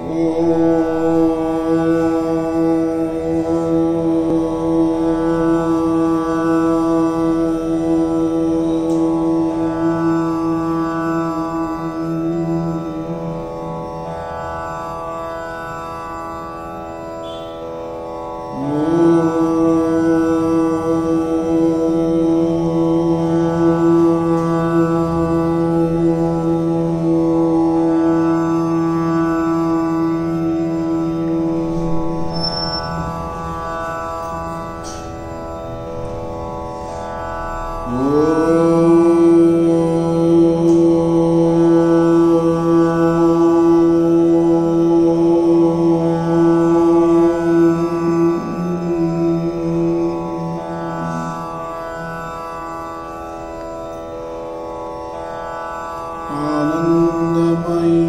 आनन्दमयी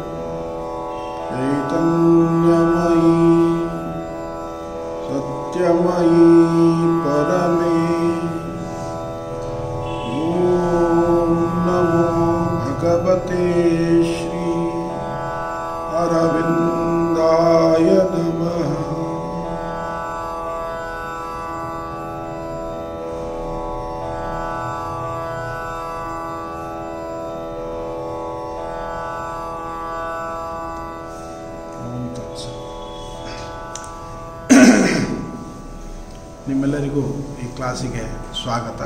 चैतन्यमयी सत्यमयी परमे ॐ नमो भगवते श्री अरविन्दाय नमः ಓಂ ತತ್ಸತ್. ನಿಮ್ಮೆಲ್ಲರಿಗೂ ಈ ಕ್ಲಾಸಿಗೆ ಸ್ವಾಗತ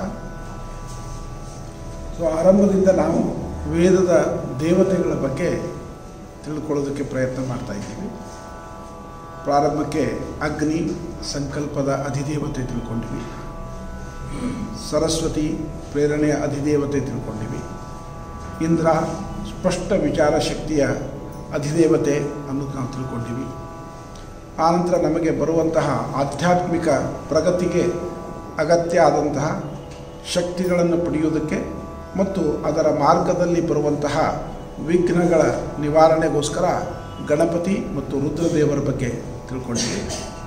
ಸೊ ಆರಂಭದಿಂದ ನಾವು ವೇದದ ದೇವತೆಗಳ ಬಗ್ಗೆ ತಿಳ್ಕೊಳ್ಳೋದಕ್ಕೆ ಪ್ರಯತ್ನ ಮಾಡ್ತಾ ಇದ್ದೀವಿ ಪ್ರಾರಂಭಕ್ಕೆ ಅಗ್ನಿ ಸಂಕಲ್ಪದ ಅಧಿದೇವತೆ ತಿಳ್ಕೊಂಡಿವಿ ಸರಸ್ವತಿ ಪ್ರೇರಣೆಯ ಅಧಿದೇವತೆ ತಿಳ್ಕೊಂಡಿವಿ ಇಂದ್ರ ಸ್ಪಷ್ಟ ವಿಚಾರ ಶಕ್ತಿಯ ಅಧಿದೇವತೆ ಅನ್ನೋದು ನಾವು ತಿಳ್ಕೊಂಡಿವಿ ಆನಂತರ ನಮಗೆ ಬರುವಂತಹ ಆಧ್ಯಾತ್ಮಿಕ ಪ್ರಗತಿಗೆ ಅಗತ್ಯ ಆದಂತಹ ಶಕ್ತಿಗಳನ್ನು ಪಡೆಯುವುದಕ್ಕೆ ಮತ್ತು ಅದರ ಮಾರ್ಗದಲ್ಲಿ ಬರುವಂತಹ ವಿಘ್ನಗಳ ನಿವಾರಣೆಗೋಸ್ಕರ ಗಣಪತಿ ಮತ್ತು ರುದ್ರದೇವರ ಬಗ್ಗೆ ತಿಳ್ಕೊಂಡಿವಿ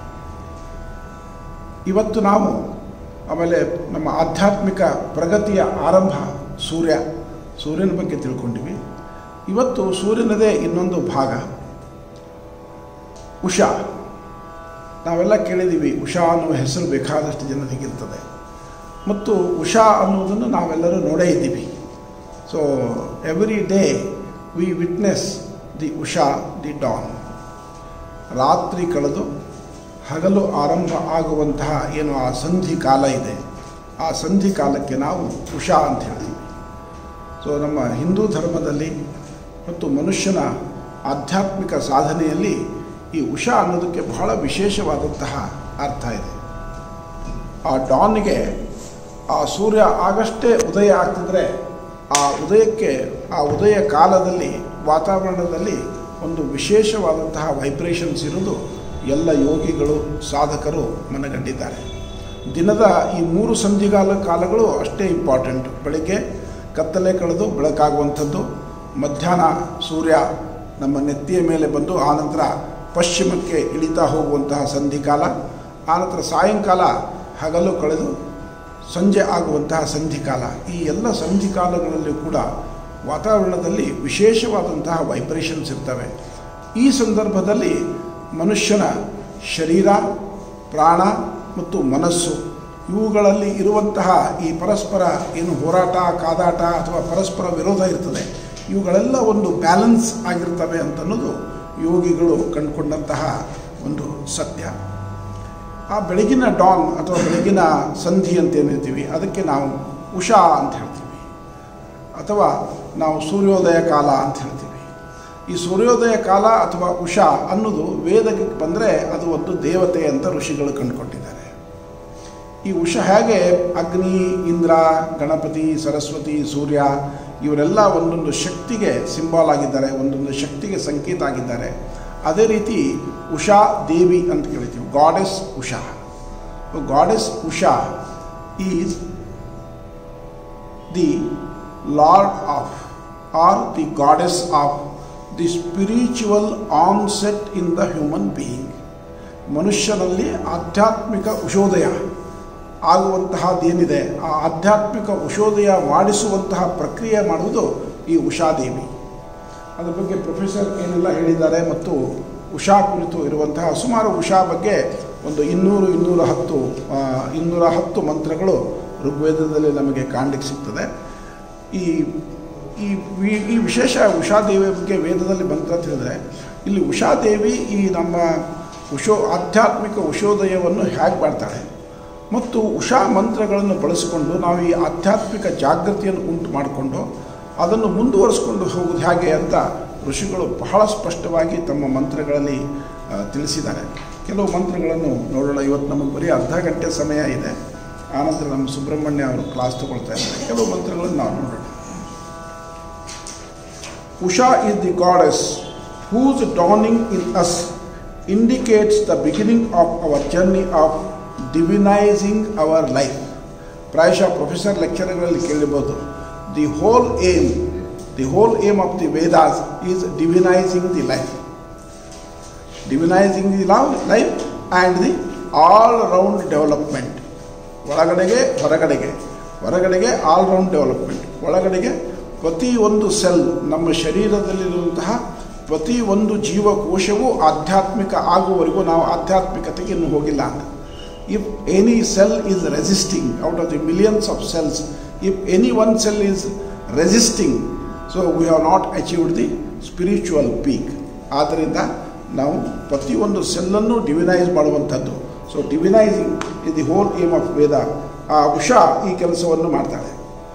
ಇವತ್ತು ನಾವು ಆಮೇಲೆ ನಮ್ಮ ಆಧ್ಯಾತ್ಮಿಕ ಪ್ರಗತಿಯ ಆರಂಭ ಸೂರ್ಯ ಸೂರ್ಯನ ಬಗ್ಗೆ ತಿಳ್ಕೊಂಡಿವಿ ಇವತ್ತು ಸೂರ್ಯನದೇ ಇನ್ನೊಂದು ಭಾಗ ಉಷಾ ನಾವೆಲ್ಲ ಕೇಳಿದ್ದೀವಿ ಉಷಾ ಅನ್ನುವ ಹೆಸರು ಬೇಕಾದಷ್ಟು ಜನರಿಗಿರ್ತದೆ ಮತ್ತು ಉಷಾ ಅನ್ನುವುದನ್ನು ನಾವೆಲ್ಲರೂ ನೋಡೇ ಇದ್ದೀವಿ so every day we witness the Usha the dawn ರಾತ್ರಿ ಕಳೆದು ಹಗಲು ಆರಂಭ ಆಗುವಂತಹ ಏನು ಆ ಸಂಧಿ ಕಾಲ ಇದೆ ಆ ಸಂಧಿ ಕಾಲಕ್ಕೆ ನಾವು ಉಷಾ ಅಂತ ಹೇಳ್ತೀವಿ ಸೊ ನಮ್ಮ ಹಿಂದೂ ಧರ್ಮದಲ್ಲಿ ಮತ್ತು ಮನುಷ್ಯನ ಆಧ್ಯಾತ್ಮಿಕ ಸಾಧನೆಯಲ್ಲಿ ಈ ಉಷಾ ಅನ್ನೋದಕ್ಕೆ ಬಹಳ ವಿಶೇಷವಾದಂತಹ ಅರ್ಥ ಇದೆ ಆ ಡಾನ್ಗೆ ಆ ಸೂರ್ಯ ಆಗಷ್ಟೇ ಉದಯ ಆಗ್ತಿದ್ರೆ ಆ ಉದಯಕ್ಕೆ ಆ ಉದಯ ಕಾಲದಲ್ಲಿ ವಾತಾವರಣದಲ್ಲಿ ಒಂದು ವಿಶೇಷವಾದಂತಹ ವೈಬ್ರೇಷನ್ಸ್ ಇರೋದು ಎಲ್ಲ ಯೋಗಿಗಳು ಸಾಧಕರು ಮನಗಂಡಿದ್ದಾರೆ ದಿನದ ಈ ಮೂರು ಸಂಧಿಗಾಲ ಕಾಲಗಳು ಅಷ್ಟೇ ಇಂಪಾರ್ಟೆಂಟ್ ಬೆಳಗ್ಗೆ ಕತ್ತಲೆ ಕಳೆದು ಬೆಳಕಾಗುವಂಥದ್ದು ಮಧ್ಯಾಹ್ನ ಸೂರ್ಯ ನಮ್ಮ ನೆತ್ತಿಯ ಮೇಲೆ ಬಂದು ಆನಂತರ ಪಶ್ಚಿಮಕ್ಕೆ ಇಳಿತಾ ಹೋಗುವಂತಹ ಸಂಧಿಕಾಲ ಆನಂತರ ಸಾಯಂಕಾಲ ಹಗಲು ಕಳೆದು ಸಂಜೆ ಆಗುವಂತಹ ಸಂಧಿಕಾಲ ಈ ಎಲ್ಲ ಸಂಧಿಕಾಲಗಳಲ್ಲಿ ಕೂಡ ವಾತಾವರಣದಲ್ಲಿ ವಿಶೇಷವಾದಂತಹ ವೈಬ್ರೇಷನ್ಸ್ ಇರ್ತವೆ ಈ ಸಂದರ್ಭದಲ್ಲಿ ಮನುಷ್ಯನ ಶರೀರ ಪ್ರಾಣ ಮತ್ತು ಮನಸ್ಸು ಇವುಗಳಲ್ಲಿ ಇರುವಂತಹ ಈ ಪರಸ್ಪರ ಏನು ಹೋರಾಟ ಕಾದಾಟ ಅಥವಾ ಪರಸ್ಪರ ವಿರೋಧ ಇರ್ತದೆ ಇವುಗಳೆಲ್ಲ ಒಂದು ಬ್ಯಾಲೆನ್ಸ್ ಆಗಿರ್ತವೆ ಅಂತನ್ನೋದು ಯೋಗಿಗಳು ಕಂಡುಕೊಂಡಂತಹ ಒಂದು ಸತ್ಯ ಆ ಬೆಳಗಿನ ಡಾನ್ ಅಥವಾ ಬೆಳಗಿನ ಸಂಧಿ ಅಂತ ಏನಿರ್ತೀವಿ ಅದಕ್ಕೆ ನಾವು ಉಷಾ ಅಂತ ಹೇಳ್ತೀವಿ ಅಥವಾ ನಾವು ಸೂರ್ಯೋದಯ ಕಾಲ ಅಂತ ಹೇಳ್ತೀವಿ ಈ ಸೂರ್ಯೋದಯ ಕಾಲ ಅಥವಾ ಉಷಾ ಅನ್ನೋದು ವೇದಕ್ಕೆ ಬಂದರೆ ಅದು ಒಂದು ದೇವತೆ ಅಂತ ಋಷಿಗಳು ಕಂಡುಕೊಂಡಿದ್ದಾರೆ ಈ ಉಷ ಹೇಗೆ ಅಗ್ನಿ ಇಂದ್ರ ಗಣಪತಿ ಸರಸ್ವತಿ ಸೂರ್ಯ ಇವರೆಲ್ಲ ಒಂದೊಂದು ಶಕ್ತಿಗೆ ಸಿಂಬಾಲ್ ಆಗಿದ್ದಾರೆ ಒಂದೊಂದು ಶಕ್ತಿಗೆ ಸಂಕೇತ ಆಗಿದ್ದಾರೆ ಅದೇ ರೀತಿ ಉಷಾ ದೇವಿ ಅಂತ ಕೇಳ್ತೀವಿ goddess Usha goddess Usha is the lord of or the goddess of the spiritual onset in the human being ಮನುಷ್ಯನಲ್ಲಿ ಆಧ್ಯಾತ್ಮಿಕ ಉಷೋದಯ ಆಗುವಂತಹದ್ದೇನಿದೆ ಆ ಆಧ್ಯಾತ್ಮಿಕ ಉಷೋದಯ ಮಾಡಿಸುವಂತಹ ಪ್ರಕ್ರಿಯೆ ಮಾಡುವುದು ಈ ಉಷಾದೇವಿ ಅದ್ರ ಬಗ್ಗೆ ಪ್ರೊಫೆಸರ್ ಏನೆಲ್ಲ ಹೇಳಿದ್ದಾರೆ ಮತ್ತು ಉಷಾ ಕುರಿತು ಇರುವಂತಹ ಸುಮಾರು ಉಷಾ ಬಗ್ಗೆ ಒಂದು ಇನ್ನೂರು ಇನ್ನೂರ ಹತ್ತು ಆ, ಇನ್ನೂರ ಹತ್ತು ಮಂತ್ರಗಳು ಋಗ್ವೇದದಲ್ಲಿ ನಮಗೆ ಕಾಣಲಿಕ್ಕೆ ಸಿಗ್ತದೆ ಈ ಈ ವಿ- ಈ ವಿಶೇಷ ಉಷಾದೇವಿಯ ಬಗ್ಗೆ ವೇದದಲ್ಲಿ ಬಂತ ಅಂತ ಹೇಳಿದ್ರೆ ಇಲ್ಲಿ ಉಷಾದೇವಿ ಈ ನಮ್ಮ ಉಷೋ ಆಧ್ಯಾತ್ಮಿಕ ಉಷೋದಯವನ್ನು ಹೇಗೆ ಮಾಡ್ತಾಳೆ ಮತ್ತು ಉಷಾ ಮಂತ್ರಗಳನ್ನು ಬಳಸಿಕೊಂಡು ನಾವು ಈ ಆಧ್ಯಾತ್ಮಿಕ ಜಾಗೃತಿಯನ್ನು ಉಂಟು ಮಾಡಿಕೊಂಡು ಅದನ್ನು ಮುಂದುವರಿಸ್ಕೊಂಡು ಹೋಗೋದು ಹೇಗೆ ಅಂತ ಋಷಿಗಳು ಬಹಳ ಸ್ಪಷ್ಟವಾಗಿ ತಮ್ಮ ಮಂತ್ರಗಳಲ್ಲಿ ಆ, ತಿಳಿಸಿದ್ದಾರೆ ಕೆಲವು ಮಂತ್ರಗಳನ್ನು ನೋಡೋಣ ಇವತ್ತು ನಮಗೆ ಬರೀ ಅರ್ಧ ಗಂಟೆ ಸಮಯ ಇದೆ ಆನಂತರ ನಮ್ಮ ಸುಬ್ರಹ್ಮಣ್ಯ ಅವರು ಕ್ಲಾಸ್ ತಗೊಳ್ತಾ ಇದ್ದಾರೆ ಕೆಲವು ಮಂತ್ರಗಳನ್ನು ನಾವು ನೋಡೋಣ Usha is the goddess whose dawning in us indicates the beginning of our journey of divinizing our life. ಪ್ರಾಯಶಃ ಪ್ರೊಫೆಸರ್ ಲೆಕ್ಚರ್ಗಳಲ್ಲಿ ಕೇಳಿರ್ಬೋದು the whole aim the whole aim of the Vedas is divinizing the life divinizing the love life and the all round development ಒಳಗಡೆಗೆ ಹೊರಗಡೆಗೆ ಹೊರಗಡೆಗೆ all round development ಒಳಗಡೆಗೆ ಪ್ರತಿಯೊಂದು cell ನಮ್ಮ ಶರೀರದಲ್ಲಿರುವಂತಹ ಪ್ರತಿಯೊಂದು ಜೀವಕೋಶವೂ ಆಧ್ಯಾತ್ಮಿಕ ಆಗುವವರೆಗೂ ನಾವು ಆಧ್ಯಾತ್ಮಿಕತೆಗೆ ಇನ್ನೂ ಹೋಗಿಲ್ಲ ಅಂತ if any cell is resisting out of the millions of cells if any one cell is resisting so we have not achieved the spiritual peak ಆದ್ದರಿಂದ ನಾವು ಪ್ರತಿಯೊಂದು ಸೆಲ್ಲನ್ನು ಡಿವಿನೈಸ್ ಮಾಡುವಂಥದ್ದು so divinizing is the whole aim of Veda ಆ ಉಷಾ ಈ ಕೆಲಸವನ್ನು ಮಾಡ್ತಾಳೆ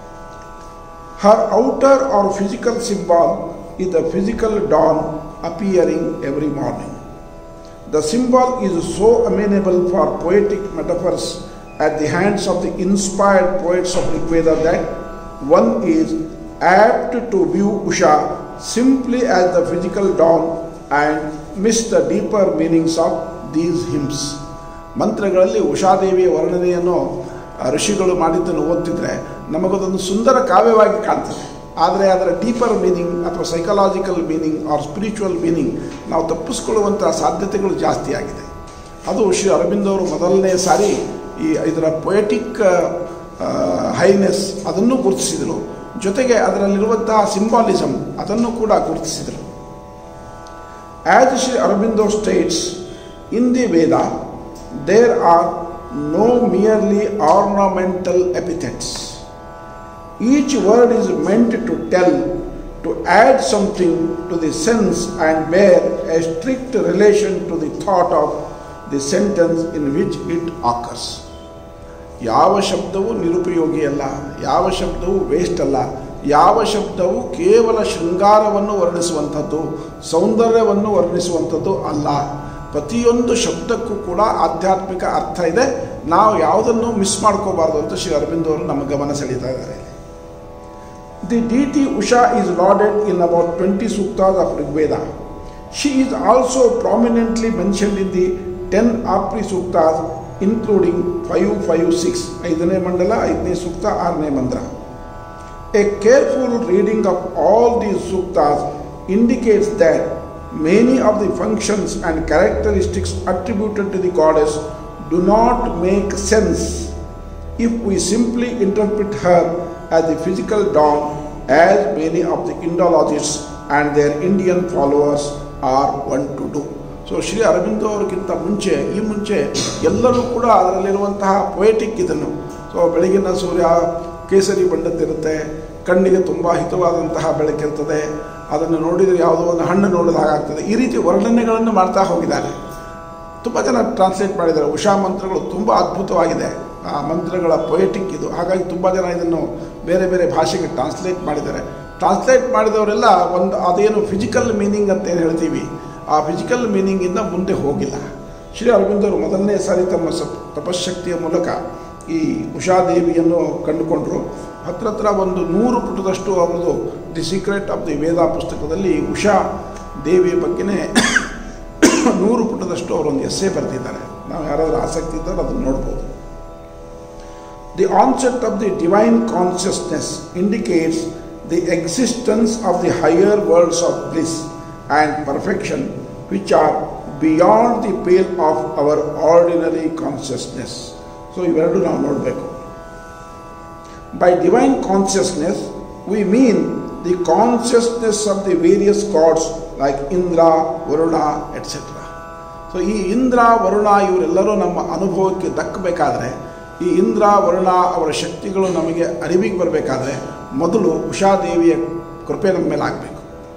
her outer or physical symbol is the physical dawn appearing every morning. The symbol is so amenable for poetic metaphors at the hands of the inspired poets of Rigveda that one is apt to view Usha simply as the physical dawn and miss the deeper meanings of these hymns. ಮಂತ್ರಗಳಲ್ಲಿ ಉಷಾದೇವಿಯ ವರ್ಣನೆಯನ್ನು ಆ, ಋಷಿಗಳು ಮಾಡಿದ್ದನ್ನು ಓದ್ತಿದ್ರೆ ನಮಗದೊಂದು ಸುಂದರ ಕಾವ್ಯವಾಗಿ ಕಾಣ್ತದೆ ಆದರೆ ಅದರ deeper meaning ಅಥವಾ psychological meaning or spiritual meaning ನಾವು ತಪ್ಪಿಸ್ಕೊಳ್ಳುವಂಥ ಸಾಧ್ಯತೆಗಳು ಜಾಸ್ತಿ ಆಗಿದೆ ಅದು ಶ್ರೀ ಅರವಿಂದವರು ಮೊದಲನೇ ಸಾರಿ ಈ ಇದರ ಪೊಯೆಟಿಕ್ ಹೈನೆಸ್ ಅದನ್ನು ಗುರುತಿಸಿದರು ಜೊತೆಗೆ ಅದರಲ್ಲಿರುವಂತಹ ಸಿಂಬಾಲಿಸಮ್ ಅದನ್ನು ಕೂಡ ಗುರುತಿಸಿದರು As Sri Aurobindo states, in the Veda, there are no merely ornamental epithets. Each word is meant to tell, to add something to the sense and bear a strict relation to the thought of the sentence in which it occurs. ಯಾವ ಶಬ್ದವು ನಿರುಪಯೋಗಿ ಅಲ್ಲ ಯಾವ ಶಬ್ದವು waste ಅಲ್ಲ ಯಾವ ಶಬ್ದವು ಕೇವಲ ಶೃಂಗಾರವನ್ನು ವರ್ಣಿಸುವಂಥದ್ದು ಸೌಂದರ್ಯವನ್ನು ವರ್ಣಿಸುವಂಥದ್ದು ಅಲ್ಲ ಪ್ರತಿಯೊಂದು ಶಬ್ದಕ್ಕೂ ಕೂಡ ಆಧ್ಯಾತ್ಮಿಕ ಅರ್ಥ ಇದೆ ನಾವು ಯಾವುದನ್ನು ಮಿಸ್ ಮಾಡ್ಕೋಬಾರ್ದು ಅಂತ ಶ್ರೀ ಅರವಿಂದ್ ಅವರು ನಮ್ಮ ಗಮನ ಸೆಳೀತಾ ಇದ್ದಾರೆ the deity Usha is lauded in about twenty suktas of Rigveda she is also prominently mentioned in the ten Apri suktas including five five six ಐದನೇ ಮಂಡಲ ಐದನೇ ಸೂಕ್ತ ಆರನೇ ಮಂತ್ರ A careful reading of all these suktas indicates that many of the functions and characteristics attributed to the goddess do not make sense if we simply interpret her as the physical dawn, as many of the Indologists and their Indian followers are one to do. So Shri Aurobindo ಅವರಿಗಿಂತ ಮುಂಚೆ ಈ ಮುಂಚೆ ಎಲ್ಲರೂ ಕೂಡ ಅದರಲ್ಲಿರುವಂತಹ poetic ಇದನ್ನು so ಬೆಳಗಿನ ಸೂರ್ಯ ಕೇಸರಿ ಬಣ್ಣದ್ದಿರುತ್ತೆ ಕಣ್ಣಿಗೆ ತುಂಬ ಹಿತವಾದಂತಹ ಬೆಳಕಿರ್ತದೆ ಅದನ್ನು ನೋಡಿದರೆ ಯಾವುದೋ ಒಂದು ಹಣ್ಣು ನೋಡಿದ ಹಾಗಾಗ್ತದೆ ಈ ರೀತಿ ವರ್ಣನೆಗಳನ್ನು ಮಾಡ್ತಾ ಹೋಗಿದ್ದಾರೆ ತುಂಬ ಜನ ಟ್ರಾನ್ಸ್ಲೇಟ್ ಮಾಡಿದ್ದಾರೆ ಉಷಾ ಮಂತ್ರಗಳು ತುಂಬ ಅದ್ಭುತವಾಗಿದೆ ಆ ಮಂತ್ರಗಳ ಪೊಯೆಟಿಕ್ ಇದು ಹಾಗಾಗಿ ತುಂಬ ಜನ ಇದನ್ನು ಬೇರೆ ಬೇರೆ ಭಾಷೆಗೆ ಟ್ರಾನ್ಸ್ಲೇಟ್ ಮಾಡಿದ್ದಾರೆ ಟ್ರಾನ್ಸ್ಲೇಟ್ ಮಾಡಿದವರೆಲ್ಲ ಒಂದು ಅದೇನು ಫಿಸಿಕಲ್ ಮೀನಿಂಗ್ ಅಂತ ಏನು ಹೇಳ್ತೀವಿ ಆ ಫಿಸಿಕಲ್ ಮೀನಿಂಗಿಂದ ಮುಂದೆ ಹೋಗಿಲ್ಲ ಶ್ರೀ ಅರವಿಂದರು ಮೊದಲನೇ ಸಾರಿ ತಮ್ಮ ಸಪ್ ತಪಶಕ್ತಿಯ ಮೂಲಕ ಈ ಉಷಾದೇವಿಯನ್ನು ಕಂಡುಕೊಂಡರು ಹತ್ರ ಹತ್ರ ಒಂದು ನೂರು ಪುಟದಷ್ಟು ಅವರದು the secret of the Veda ಪುಸ್ತಕದಲ್ಲಿ ಉಷಾ ದೇವಿಯ ಬಗ್ಗೆನೇ ನೂರು ಪುಟದಷ್ಟು ಅವರೊಂದು ಎಸ್ಸೆ ಬರೆದಿದ್ದಾರೆ ನಾವು ಯಾರಾದರೂ ಆಸಕ್ತಿ ಇದ್ದರೆ ಅದನ್ನು ನೋಡ್ಬೋದು the onset of the divine consciousness indicates the existence of the higher worlds of bliss and perfection which are beyond the pale of our ordinary consciousness so ಇವೆರಡು ನಾವು ನೋಡಬೇಕು By divine consciousness, we mean the consciousness of the various gods like Indra Varuna etcetera so ಈ ಇಂದ್ರ ವರುಣ ಇವರೆಲ್ಲರೂ ನಮ್ಮ ಅನುಭವಕ್ಕೆ ದಕ್ಕಬೇಕಾದ್ರೆ ಈ ಇಂದ್ರ ವರುಣ ಅವರ ಶಕ್ತಿಗಳು ನಮಗೆ ಅರಿವಿಗೆ ಬರಬೇಕಾದ್ರೆ ಮೊದಲು ಉಷಾದೇವಿಯ ಕೃಪೆ ನಮ್ಮ ಮೇಲೆ ಆಗಬೇಕು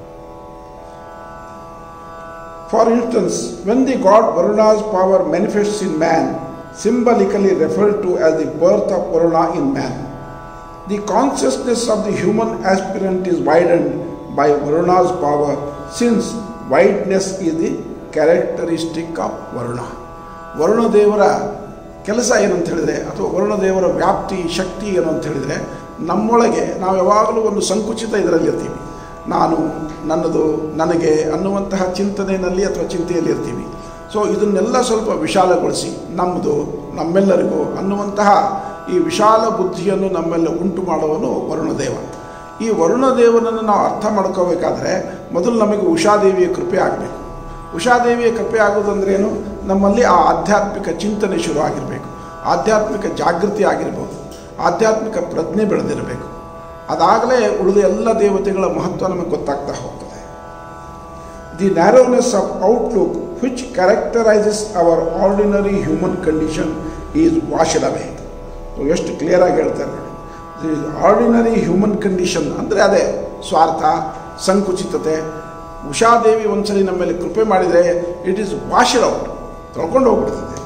for instance when the god Varuna's power manifests in man symbolically referred to as the birth of Varuna in man. The consciousness of the human aspirant is widened by Varuna's power since wideness is the characteristic of Varuna. Varuna ದೇವರ ಕೆಲಸ ಏನಂತ ಹೇಳಿದರೆ ಅಥವಾ ವರುಣ ದೇವರ ವ್ಯಾಪ್ತಿ ಶಕ್ತಿ ಏನು ಅಂತ ಹೇಳಿದರೆ ನಮ್ಮೊಳಗೆ ನಾವು ಯಾವಾಗಲೂ ಒಂದು ಸಂಕುಚಿತ ಇದರಲ್ಲಿರ್ತೀವಿ ನಾನು ನನ್ನದು ನನಗೆ ಅನ್ನುವಂತಹ ಚಿಂತನೆಯಲ್ಲಿ ಅಥವಾ ಚಿಂತೆಯಲ್ಲಿ ಇರ್ತೀವಿ ಸೊ ಇದನ್ನೆಲ್ಲ ಸ್ವಲ್ಪ ವಿಶಾಲಗೊಳಿಸಿ ನಮ್ಮದು ನಮ್ಮೆಲ್ಲರಿಗೂ ಅನ್ನುವಂತಹ ಈ ವಿಶಾಲ ಬುದ್ಧಿಯನ್ನು ನಮ್ಮೆಲ್ಲ ಉಂಟು ಮಾಡುವನು ವರುಣದೇವ ಈ ವರುಣದೇವನನ್ನು ನಾವು ಅರ್ಥ ಮಾಡ್ಕೋಬೇಕಾದ್ರೆ ಮೊದಲು ನಮಗೆ ಉಷಾದೇವಿಯ ಕೃಪೆ ಆಗಬೇಕು ಉಷಾದೇವಿಯ ಕೃಪೆ ಆಗೋದಂದ್ರೇನು ನಮ್ಮಲ್ಲಿ ಆ ಆಧ್ಯಾತ್ಮಿಕ ಚಿಂತನೆ ಶುರು ಆಗಿರಬೇಕು ಆಧ್ಯಾತ್ಮಿಕ ಜಾಗೃತಿ ಆಗಿರ್ಬೋದು ಆಧ್ಯಾತ್ಮಿಕ ಪ್ರಜ್ಞೆ ಬೆಳೆದಿರಬೇಕು ಅದಾಗಲೇ ಉಳಿದ ಎಲ್ಲ ದೇವತೆಗಳ ಮಹತ್ವ ನಮಗೆ ಗೊತ್ತಾಗ್ತಾ ಹೋಗ್ತದೆ the narrowness of outlook which characterizes our ordinary human condition is washed away so ಎಷ್ಟು ಕ್ಲಿಯರಾಗಿ ಹೇಳ್ತಾರೆ ನೋಡಿ ಆರ್ಡಿನರಿ ಹ್ಯೂಮನ್ ಕಂಡೀಷನ್ ಅಂದರೆ ಅದೇ ಸ್ವಾರ್ಥ ಸಂಕುಚಿತತೆ ಉಷಾದೇವಿ ಒಂದ್ಸಲಿ ನಮ್ಮ ಮೇಲೆ ಕೃಪೆ ಮಾಡಿದರೆ ಇಟ್ ಈಸ್ ವಾಶಡ್ ಔಟ್ ತೊಳ್ಕೊಂಡು ಹೋಗ್ಬಿಡ್ತದೆ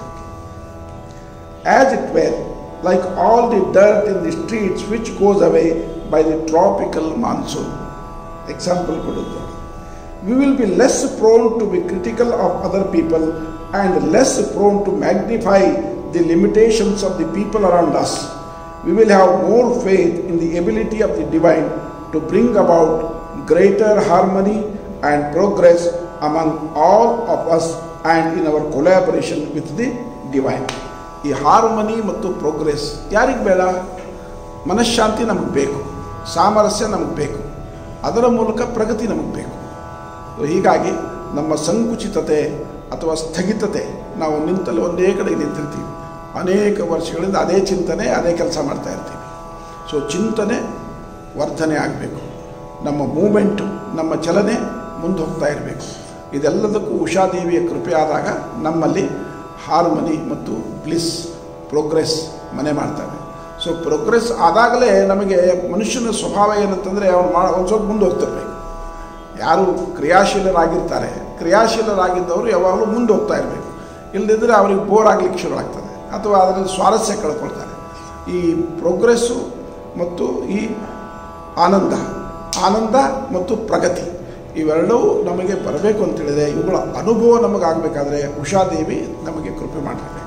as it were like all the dirt in the streets which goes away by the tropical monsoon example ಕೊಡೋದು we will be less prone to be critical of other people and less prone to magnify the limitations of the people around us. We will have more faith in the ability of the divine to bring about greater harmony and progress among all of us and in our collaboration with the divine. ಈ harmony ಮತ್ತು progress ಯಾರಿಗೆ ಬೇಡ ಮನಃಶಾಂತಿ ನಮಗೆ ಬೇಕು ಸಾಮರಸ್ಯ ನಮಗೆ ಬೇಕು ಅದರ ಮೂಲಕ ಪ್ರಗತಿ ನಮಗೆ ಬೇಕು ಹೀಗಾಗಿ ನಮ್ಮ ಸಂಕುಚಿತತೆ ಅಥವಾ ಸ್ಥಗಿತತೆ ನಾವು ನಿಂತಲ್ಲಿ ಒಂದೇ ಕಡೆ ನಿಂತಿರ್ತೀವಿ ಅನೇಕ ವರ್ಷಗಳಿಂದ ಅದೇ ಚಿಂತನೆ ಅದೇ ಕೆಲಸ ಮಾಡ್ತಾ ಇರ್ತೀವಿ ಸೊ ಚಿಂತನೆ ವರ್ಧನೆ ಆಗಬೇಕು ನಮ್ಮ ಮೂಮೆಂಟು ನಮ್ಮ ಚಲನೆ ಮುಂದೆ ಹೋಗ್ತಾ ಇರಬೇಕು ಇದೆಲ್ಲದಕ್ಕೂ ಉಷಾದೇವಿಯ ಕೃಪೆ ಆದಾಗ ನಮ್ಮಲ್ಲಿ ಹಾರ್ಮನಿ ಮತ್ತು ಬ್ಲಿಸ್ ಪ್ರೋಗ್ರೆಸ್ ಮನೆ ಮಾಡ್ತವೆ ಸೊ ಪ್ರೋಗ್ರೆಸ್ ಆದಾಗಲೇ ನಮಗೆ ಮನುಷ್ಯನ ಸ್ವಭಾವ ಏನಂತಂದರೆ ಅವನು ಮಾ ಒಂದು ಸ್ವಲ್ಪ ಮುಂದೆ ಹೋಗ್ತಿರ್ಬೇಕು ಯಾರು ಕ್ರಿಯಾಶೀಲರಾಗಿರ್ತಾರೆ ಕ್ರಿಯಾಶೀಲರಾಗಿದ್ದವರು ಯಾವಾಗಲೂ ಮುಂದೆ ಹೋಗ್ತಾ ಇರಬೇಕು ಇಲ್ಲದಿದ್ದರೆ ಅವ್ರಿಗೆ ಬೋರ್ ಆಗಲಿಕ್ಕೆ ಶುರು ಆಗ್ತದೆ ಅಥವಾ ಅದರಲ್ಲಿ ಸ್ವಾರಸ್ಯ ಕಳ್ಕೊಳ್ತಾರೆ ಈ ಪ್ರೋಗ್ರೆಸ್ಸು ಮತ್ತು ಈ ಆನಂದ ಆನಂದ ಮತ್ತು ಪ್ರಗತಿ ಇವೆರಡೂ ನಮಗೆ ಬರಬೇಕು ಅಂತೇಳಿದರೆ ಇವುಗಳ ಅನುಭವ ನಮಗಾಗಬೇಕಾದ್ರೆ ಉಷಾದೇವಿ ನಮಗೆ ಕೃಪೆ ಮಾಡಿರಬೇಕು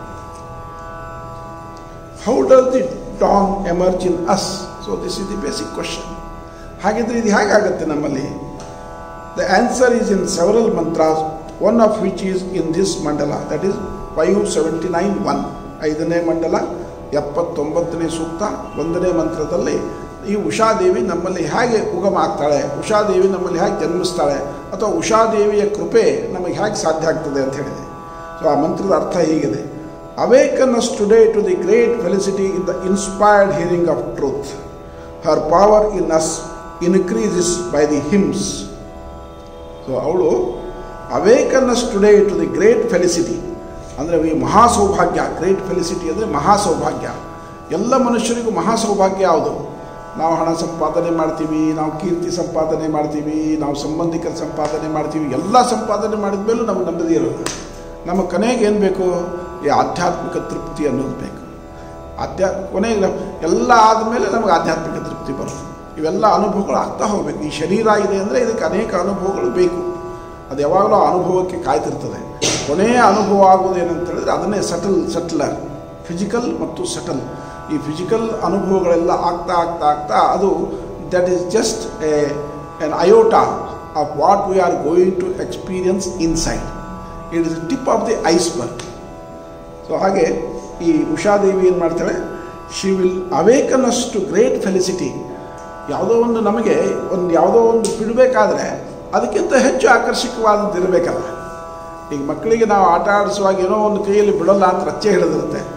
how does the dawn emerge in us so this is the basic question ಹಾಗಿದ್ರೆ ಇದು ಹೇಗಾಗುತ್ತೆ ನಮ್ಮಲ್ಲಿ The answer is in several mantras, one of which is in this mandala, that is 579 1. ಐದನೇ ಮಂಡಲ ಎಪ್ಪತ್ತೊಂಬತ್ತನೇ ಸೂಕ್ತ ಒಂದನೇ ಮಂತ್ರದಲ್ಲಿ ಈ ಉಷಾದೇವಿ ನಮ್ಮಲ್ಲಿ ಹೇಗೆ ಉಗಮ ಆಗ್ತಾಳೆ ಉಷಾದೇವಿ ನಮ್ಮಲ್ಲಿ ಹೇಗೆ ಜನ್ಮಿಸ್ತಾಳೆ ಅಥವಾ ಉಷಾದೇವಿಯ ಕೃಪೆ ನಮಗೆ ಹೇಗೆ ಸಾಧ್ಯ ಆಗ್ತದೆ ಅಂತ ಹೇಳಿದೆ ಸೊ ಆ ಮಂತ್ರದ ಅರ್ಥ ಹೀಗಿದೆ awaken us today to the great felicity in the inspired hearing of truth her power in us increases by the hymns so ಅವಳು awakens us today to the great felicity ಅಂದರೆ ಈ ಮಹಾ ಸೌಭಾಗ್ಯ ಗ್ರೇಟ್ ಫೆಲಿಸಿಟಿ ಅಂದರೆ ಮಹಾ ಸೌಭಾಗ್ಯ ಎಲ್ಲ ಮನುಷ್ಯರಿಗೂ ಮಹಾ ಸೌಭಾಗ್ಯ ಯಾವುದು ನಾವು ಹಣ ಸಂಪಾದನೆ ಮಾಡ್ತೀವಿ ನಾವು ಕೀರ್ತಿ ಸಂಪಾದನೆ ಮಾಡ್ತೀವಿ ನಾವು ಸಂಬಂಧಿಕರ ಸಂಪಾದನೆ ಮಾಡ್ತೀವಿ ಎಲ್ಲ ಸಂಪಾದನೆ ಮಾಡಿದ ಮೇಲೂ ನಮಗೆ ನೆಮ್ಮದಿ ಇರೋಲ್ಲ ನಮ್ಮ ಕೊನೆಗೆ ಏನು ಬೇಕು ಈ ಆಧ್ಯಾತ್ಮಿಕ ತೃಪ್ತಿ ಅನ್ನೋದು ಬೇಕು ಆಧ್ಯಾತ್ಮ ಕೊನೆಗೆ ಎಲ್ಲ ಆದಮೇಲೆ ನಮಗೆ ಆಧ್ಯಾತ್ಮಿಕ ತೃಪ್ತಿ ಬರುತ್ತೆ ಇವೆಲ್ಲ ಅನುಭವಗಳು ಆಗ್ತಾ ಹೋಗಬೇಕು ಈ ಶರೀರ ಇದೆ ಅಂದರೆ ಇದಕ್ಕೆ ಅನೇಕ ಅನುಭವಗಳು ಬೇಕು ಅದು ಯಾವಾಗಲೂ ಆ ಅನುಭವಕ್ಕೆ ಕಾಯ್ತಿರ್ತದೆ ಕೊನೆಯ ಅನುಭವ ಆಗೋದು ಏನಂತ ಹೇಳಿದ್ರೆ ಅದನ್ನೇ ಸಟಲ್ ಸಟ್ಲರ್ ಫಿಸಿಕಲ್ ಮತ್ತು ಸಟಲ್ ಈ ಫಿಸಿಕಲ್ ಅನುಭವಗಳೆಲ್ಲ ಆಗ್ತಾ ಆಗ್ತಾ ಆಗ್ತಾ ಅದು that is just a an iota of what we are going to experience inside it is tip of the iceberg so ಹಾಗೆ ಈ ಉಷಾದೇವಿ ಏನು ಮಾಡ್ತಾಳೆ she will awaken us to great felicity ಯಾವುದೋ ಒಂದು ನಮಗೆ ಒಂದು ಯಾವುದೋ ಒಂದು ಬಿಡಬೇಕಾದ್ರೆ ಅದಕ್ಕಿಂತ ಹೆಚ್ಚು ಆಕರ್ಷಕವಾದದ್ದು ಇರಬೇಕಲ್ಲ ಈಗ ಮಕ್ಕಳಿಗೆ ನಾವು ಆಟ ಆಡಿಸುವಾಗ ಏನೋ ಒಂದು ಕೈಯಲ್ಲಿ ಬಿಡೋಲ್ಲ ಅಂತ ರಚ್ಚೆ ಹಿಡಿದಿರುತ್ತೆ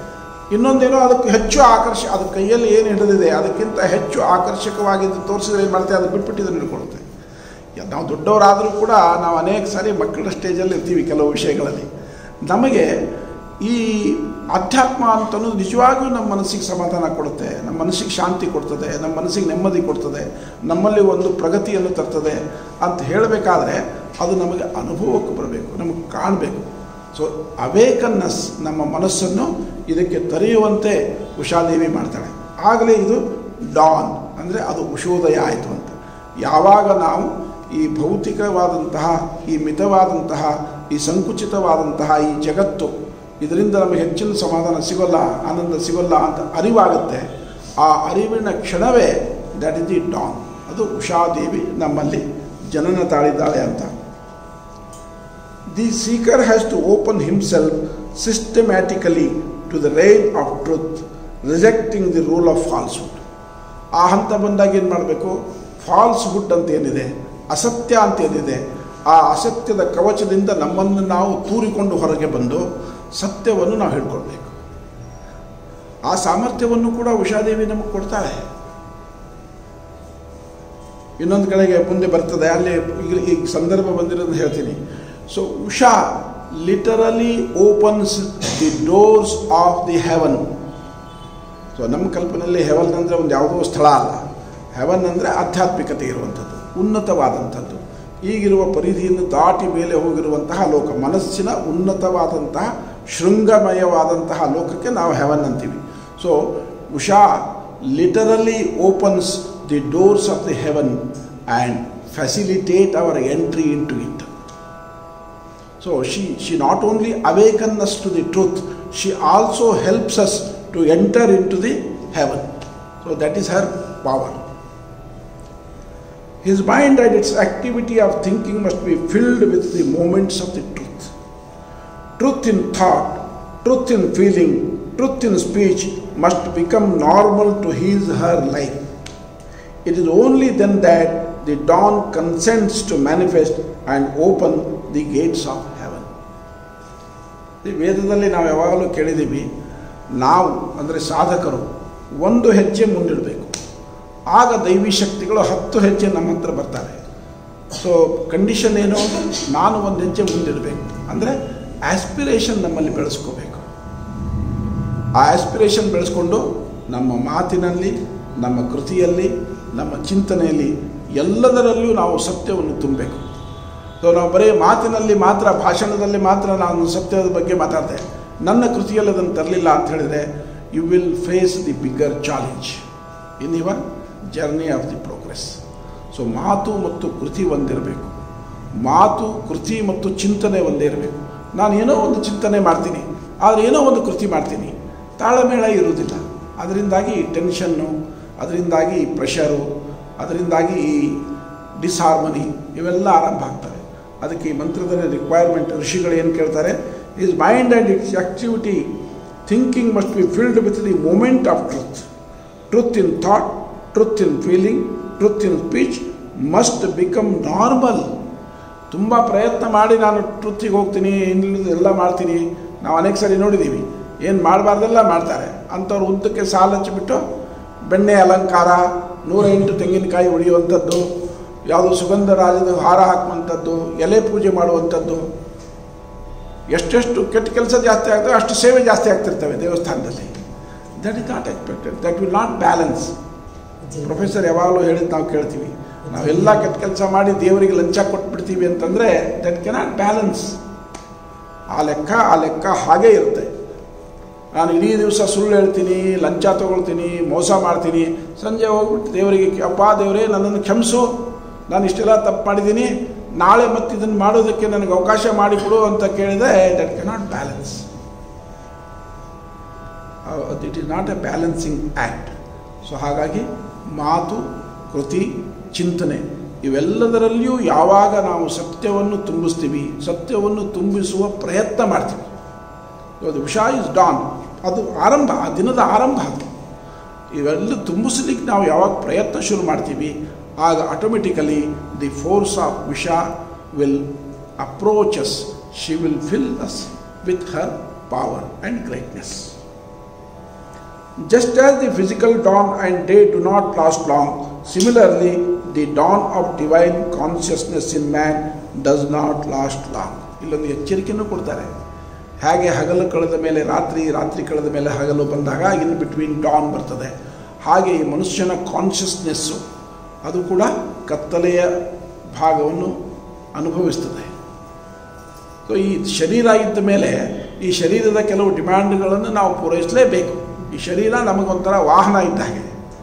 ಇನ್ನೊಂದೇನೋ ಅದಕ್ಕೆ ಹೆಚ್ಚು ಆಕರ್ಷ ಅದು ಕೈಯಲ್ಲಿ ಏನು ಹಿಡಿದಿದೆ ಅದಕ್ಕಿಂತ ಹೆಚ್ಚು ಆಕರ್ಷಕವಾಗಿದ್ದು ತೋರಿಸಿದ್ರೆ ಏನು ಮಾಡ್ತೇವೆ ಅದು ಬಿಟ್ಬಿಟ್ಟು ಇದನ್ನು ಹಿಡ್ಕೊಳುತ್ತೆ ಯ- ನಾವು ದೊಡ್ಡವರಾದರೂ ಕೂಡ ನಾವು ಅನೇಕ ಸಾರಿ ಮಕ್ಕಳ ಸ್ಟೇಜಲ್ಲಿ ಇರ್ತೀವಿ ಕೆಲವು ವಿಷಯಗಳಲ್ಲಿ ನಮಗೆ ಈ ಅಧ್ಯಾತ್ಮ ಅಂತನ್ನೋದು ನಿಜವಾಗಿಯೂ ನಮ್ಮ ಮನಸ್ಸಿಗೆ ಸಮಾಧಾನ ಕೊಡುತ್ತೆ ನಮ್ಮ ಮನಸ್ಸಿಗೆ ಶಾಂತಿ ಕೊಡ್ತದೆ ನಮ್ಮ ಮನಸ್ಸಿಗೆ ನೆಮ್ಮದಿ ಕೊಡ್ತದೆ ನಮ್ಮಲ್ಲಿ ಒಂದು ಪ್ರಗತಿಯನ್ನು ತರ್ತದೆ ಅಂತ ಹೇಳಬೇಕಾದ್ರೆ ಅದು ನಮಗೆ ಅನುಭವಕ್ಕೆ ಬರಬೇಕು ನಮಗೆ ಕಾಣಬೇಕು ಸೊ ಅವೇಕನ್ನಸ್ ನಮ್ಮ ಮನಸ್ಸನ್ನು ಇದಕ್ಕೆ ತರೆಯುವಂತೆ ಉಷಾದೇವಿ ಮಾಡ್ತಾಳೆ ಆಗಲೇ ಇದು ಡಾನ್ ಅಂದರೆ ಅದು ಉಷೋದಯ ಆಯಿತು ಅಂತ ಯಾವಾಗ ನಾವು ಈ ಭೌತಿಕವಾದಂತಹ ಈ ಮಿತವಾದಂತಹ ಈ ಸಂಕುಚಿತವಾದಂತಹ ಈ ಜಗತ್ತು ಇದರಿಂದ ನಮಗೆ ಹೆಚ್ಚಿನ ಸಮಾಧಾನ ಸಿಗೋಲ್ಲ ಆನಂದ ಸಿಗೋಲ್ಲ ಅಂತ ಅರಿವಾಗುತ್ತೆ ಆ ಅರಿವಿನ ಕ್ಷಣವೇ ದಟ್ ಇಸ್ ದಿ ಡಾನ್ ಅದು ಉಷಾದೇವಿ ನಮ್ಮಲ್ಲಿ ಜನನ ತಾಳಿದ್ದಾಳೆ ಅಂತ the seeker has to open himself systematically to the reign of truth rejecting the rule of falsehood ಆ ಹಂತ ಬಂದಾಗ ಏನು ಮಾಡಬೇಕು ಫಾಲ್ಸ್ಹುಡ್ ಅಂತ ಏನಿದೆ ಅಸತ್ಯ ಅಂತ ಏನಿದೆ ಆ ಅಸತ್ಯದ ಕವಚದಿಂದ ನಮ್ಮನ್ನು ನಾವು ತೂರಿಕೊಂಡು ಹೊರಗೆ ಬಂದು ಸತ್ಯವನ್ನು ನಾವು ಹೇಳ್ಕೊಳ್ಬೇಕು ಆ ಸಾಮರ್ಥ್ಯವನ್ನು ಕೂಡ ಉಷಾದೇವಿ ನಮಗೆ ಕೊಡ್ತಾಳೆ ಇನ್ನೊಂದು ಕಡೆಗೆ ಮುಂದೆ ಬರ್ತದೆ ಅಲ್ಲಿ ಈಗ ಈ ಸಂದರ್ಭ ಬಂದಿರೋದು ಹೇಳ್ತೀನಿ so Usha literally opens the doors of the heaven so ನಮ್ಮ ಕಲ್ಪನೆಯಲ್ಲಿ ಹೆವನ್ ಅಂದರೆ ಒಂದು ಯಾವುದೋ ಸ್ಥಳ ಅಲ್ಲ ಹೆವನ್ ಅಂದರೆ ಆಧ್ಯಾತ್ಮಿಕತೆ ಇರುವಂಥದ್ದು ಉನ್ನತವಾದಂಥದ್ದು ಈಗಿರುವ ಪರಿಧಿಯನ್ನು ದಾಟಿ ಮೇಲೆ ಹೋಗಿರುವಂತಹ ಲೋಕ ಮನಸ್ಸಿನ ಉನ್ನತವಾದಂತಹ ಶೃಂಗಮಯವಾದಂತಹ ಲೋಕಕ್ಕೆ ನಾವು ಹೆವನ್ ಅಂತೀವಿ so Usha literally opens the doors of the heaven and facilitate our entry into it so she she not only awaken us to the truth she also helps us to enter into the heaven so that is her power His mind and its activity of thinking must be filled with the moments of the truth. Truth in thought, truth in feeling, truth in speech must become normal to his her life. It is only then that the dawn consents to manifest and open the gates of heaven. ಈ ವೇದದಲ್ಲಿ ನಾವು ಯಾವಾಗಲೂ ಕೇಳಿದ್ದೀವಿ ನಾವು ಅಂದರೆ ಸಾಧಕರು ಒಂದು ಹೆಜ್ಜೆ ಮುಂದಿಡಬೇಕು ಆಗ ದೈವಿ ಶಕ್ತಿಗಳು ಹತ್ತು ಹೆಜ್ಜೆ ನಮ್ಮ ಹತ್ರ ಬರ್ತಾರೆ ಸೊ ಕಂಡೀಷನ್ ಏನು ನಾನು ಒಂದು ಹೆಜ್ಜೆ ಮುಂದಿಡಬೇಕು ಅಂದರೆ ಆಸ್ಪಿರೇಷನ್ ನಮ್ಮಲ್ಲಿ ಬೆಳೆಸ್ಕೋಬೇಕು ಆ ಆಸ್ಪಿರೇಷನ್ ಬೆಳೆಸ್ಕೊಂಡು ನಮ್ಮ ಮಾತಿನಲ್ಲಿ ನಮ್ಮ ಕೃತಿಯಲ್ಲಿ ನಮ್ಮ ಚಿಂತನೆಯಲ್ಲಿ ಎಲ್ಲದರಲ್ಲೂ ನಾವು ಸತ್ಯವನ್ನು ತುಂಬಬೇಕು ಸೊ ನಾವು ಬರೀ ಮಾತಿನಲ್ಲಿ ಮಾತ್ರ ಭಾಷಣದಲ್ಲಿ ಮಾತ್ರ ನಾನು ಸತ್ಯದ ಬಗ್ಗೆ ಮಾತಾಡ್ತೆ ನನ್ನ ಕೃತಿಯಲ್ಲಿ ಅದನ್ನು ತರಲಿಲ್ಲ ಅಂತ ಹೇಳಿದರೆ you will face the bigger challenge in your journey of the progress so ಮಾತು ಮತ್ತು ಕೃತಿ ಒಂದಿರಬೇಕು ಮಾತು ಕೃತಿ ಮತ್ತು ಚಿಂತನೆ ಒಂದೇ ಇರಬೇಕು ನಾನು ಏನೋ ಒಂದು ಚಿಂತನೆ ಮಾಡ್ತೀನಿ ಆದರೆ ಏನೋ ಒಂದು ಕೃತಿ ಮಾಡ್ತೀನಿ ತಾಳಮೇಳ ಇರುವುದಿಲ್ಲ ಅದರಿಂದಾಗಿ ಟೆನ್ಷನ್ನು ಅದರಿಂದಾಗಿ ಪ್ರೆಷರು ಅದರಿಂದಾಗಿ ಈ ಡಿಸ್ಹಾರ್ಮನಿ ಇವೆಲ್ಲ ಆರಂಭ ಆಗ್ತವೆ ಅದಕ್ಕೆ ಈ ಮಂತ್ರದಲ್ಲಿ ರಿಕ್ವೈರ್ಮೆಂಟ್ ಋಷಿಗಳು ಏನು ಕೇಳ್ತಾರೆ is mind and its activity thinking must be filled with the moment of truth truth in thought truth in feeling truth in speech must become normal ತುಂಬ ಪ್ರಯತ್ನ ಮಾಡಿ ನಾನು ಟ್ರುತ್ತಿಗೆ ಹೋಗ್ತೀನಿ ಇನ್ನಿಲ್ಲದ ಎಲ್ಲ ಮಾಡ್ತೀನಿ ನಾವು ಅನೇಕ ಸರಿ ನೋಡಿದ್ದೀವಿ ಏನು ಮಾಡಬಾರ್ದೆಲ್ಲ ಮಾಡ್ತಾರೆ ಅಂಥವ್ರು ಉದ್ದಕ್ಕೆ ಸಾಲು ಹಚ್ಚಿಬಿಟ್ಟು ಬೆಣ್ಣೆ ಅಲಂಕಾರ ನೂರ ಎಂಟು ತೆಂಗಿನಕಾಯಿ ಹೊಡೆಯುವಂಥದ್ದು ಯಾವುದೋ ಸುಗಂಧ ರಾಜದ ಹಾರ ಹಾಕುವಂಥದ್ದು ಎಲೆ ಪೂಜೆ ಮಾಡುವಂಥದ್ದು ಎಷ್ಟೆಷ್ಟು ಕೆಟ್ಟ ಕೆಲಸ ಜಾಸ್ತಿ ಆಗ್ತವೆ ಅಷ್ಟು ಸೇವೆ ಜಾಸ್ತಿ ಆಗ್ತಿರ್ತವೆ ದೇವಸ್ಥಾನದಲ್ಲಿ that is not expected that will not balance professor ಯಾವಾಗಲೂ ಹೇಳಿದ್ದು ನಾವು ಕೇಳ್ತೀವಿ ನಾವೆಲ್ಲ ಕೆಟ್ಟ ಕೆಲಸ ಮಾಡಿ ದೇವರಿಗೆ ಲಂಚ ಕೊಟ್ಬಿಡ್ತೀವಿ ಅಂತಂದರೆ ದಟ್ ಕೆನಾಟ್ ಬ್ಯಾಲೆನ್ಸ್ ಆ ಲೆಕ್ಕ ಆ ಲೆಕ್ಕ ಹಾಗೇ ಇರುತ್ತೆ ನಾನು ಇಡೀ ದಿವಸ ಸುಳ್ಳು ಹೇಳ್ತೀನಿ ಲಂಚ ತೊಗೊಳ್ತೀನಿ ಮೋಸ ಮಾಡ್ತೀನಿ ಸಂಜೆ ಹೋಗ್ಬಿಟ್ಟು ದೇವರಿಗೆ ಅಪ್ಪ ದೇವರೇ ನನ್ನನ್ನು ಕ್ಷಮಿಸು ನಾನು ಇಷ್ಟೆಲ್ಲ ತಪ್ಪು ಮಾಡಿದ್ದೀನಿ ನಾಳೆ ಮತ್ತೆ ಇದನ್ನು ಮಾಡೋದಕ್ಕೆ ನನಗೆ ಅವಕಾಶ ಮಾಡಿಕೊಡು ಅಂತ ಕೇಳಿದರೆ that cannot balance it is not a balancing act so ಹಾಗಾಗಿ ಮಾತು ಕೃತಿ ಚಿಂತನೆ ಇವೆಲ್ಲದರಲ್ಲಿಯೂ ಯಾವಾಗ ನಾವು ಸತ್ಯವನ್ನು ತುಂಬಿಸ್ತೀವಿ ಸತ್ಯವನ್ನು ತುಂಬಿಸುವ ಪ್ರಯತ್ನ ಮಾಡ್ತೀವಿ ಅದು ಉಷಾ ಇಸ್ ಡಾನ್ ಅದು ಆರಂಭ ಆ ದಿನದ ಆರಂಭ ಅದು ಇವೆಲ್ಲ ತುಂಬಿಸ್ಲಿಕ್ಕೆ ನಾವು ಯಾವಾಗ ಪ್ರಯತ್ನ ಶುರು ಮಾಡ್ತೀವಿ ಆಗ ಆಟೋಮೆಟಿಕಲಿ ದಿ ಫೋರ್ಸ್ ಆಫ್ ವಿಷಾ will approaches she will fill us with her power and greatness Just as the physical dawn and day do not last long, similarly, the dawn of divine consciousness in man does not last long. ಇಲ್ಲೊಂದು ಎಚ್ಚರಿಕೆಯನ್ನು ಕೊಡ್ತಾರೆ ಹಾಗೆ ಹಗಲು ಕಳೆದ ಮೇಲೆ ರಾತ್ರಿ ರಾತ್ರಿ ಕಳೆದ ಮೇಲೆ ಹಗಲು ಬಂದಾಗ ಇನ್ ಬಿಟ್ವೀನ್ ಡಾನ್ ಬರ್ತದೆ ಹಾಗೆ ಈ ಮನುಷ್ಯನ ಕಾನ್ಷಿಯಸ್ನೆಸ್ಸು ಅದು ಕೂಡ ಕತ್ತಲೆಯ ಭಾಗವನ್ನು ಅನುಭವಿಸ್ತದೆ ಸೊ ಈ ಶರೀರ ಇದ್ದ ಮೇಲೆ ಈ ಶರೀರದ ಕೆಲವು ಡಿಮ್ಯಾಂಡ್ಗಳನ್ನು ನಾವು ಪೂರೈಸಲೇಬೇಕು ಈ ಶರೀರ ನಮಗೊಂಥರ ವಾಹನ ಇದ್ದ ಹಾಗೆ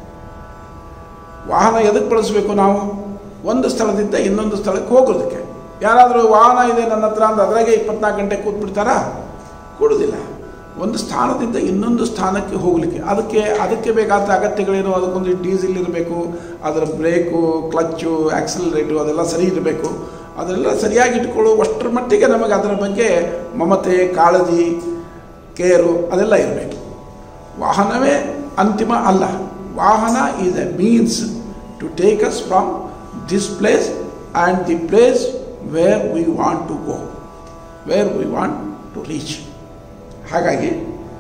ವಾಹನ ಎದಕ್ಕೆ ಬಳಸಬೇಕು ನಾವು ಒಂದು ಸ್ಥಳದಿಂದ ಇನ್ನೊಂದು ಸ್ಥಳಕ್ಕೆ ಹೋಗೋದಕ್ಕೆ ಯಾರಾದರೂ ವಾಹನ ಇದೆ ನನ್ನ ಹತ್ರ ಅಂದ್ರೆ ಅದ್ರಾಗೆ ಇಪ್ಪತ್ನಾಲ್ಕು ಗಂಟೆ ಕೂತ್ಬಿಡ್ತಾರಾ ಕೊಡೋದಿಲ್ಲ ಒಂದು ಸ್ಥಾನದಿಂದ ಇನ್ನೊಂದು ಸ್ಥಾನಕ್ಕೆ ಹೋಗಲಿಕ್ಕೆ ಅದಕ್ಕೆ ಅದಕ್ಕೆ ಬೇಕಾದ ಅಗತ್ಯಗಳೇನು ಅದಕ್ಕೊಂದು ಡೀಸೆಲ್ ಇರಬೇಕು ಅದರ ಬ್ರೇಕು ಕ್ಲಚ್ಚು ಆಕ್ಸಲರೇಟು ಅದೆಲ್ಲ ಸರಿ ಇರಬೇಕು ಅದೆಲ್ಲ ಸರಿಯಾಗಿ ಇಟ್ಕೊಳ್ಳುವಷ್ಟರ ಮಟ್ಟಿಗೆ ನಮಗೆ ಅದರ ಬಗ್ಗೆ ಮಮತೆ ಕಾಳಜಿ ಕೇರು ಅದೆಲ್ಲ ಇರಬೇಕು ವಾಹನವೇ ಅಂತಿಮ ಅಲ್ಲ ವಾಹನ is a means to take us from this place and the place where we want to go where we want to reach ಹಾಗಾಗಿ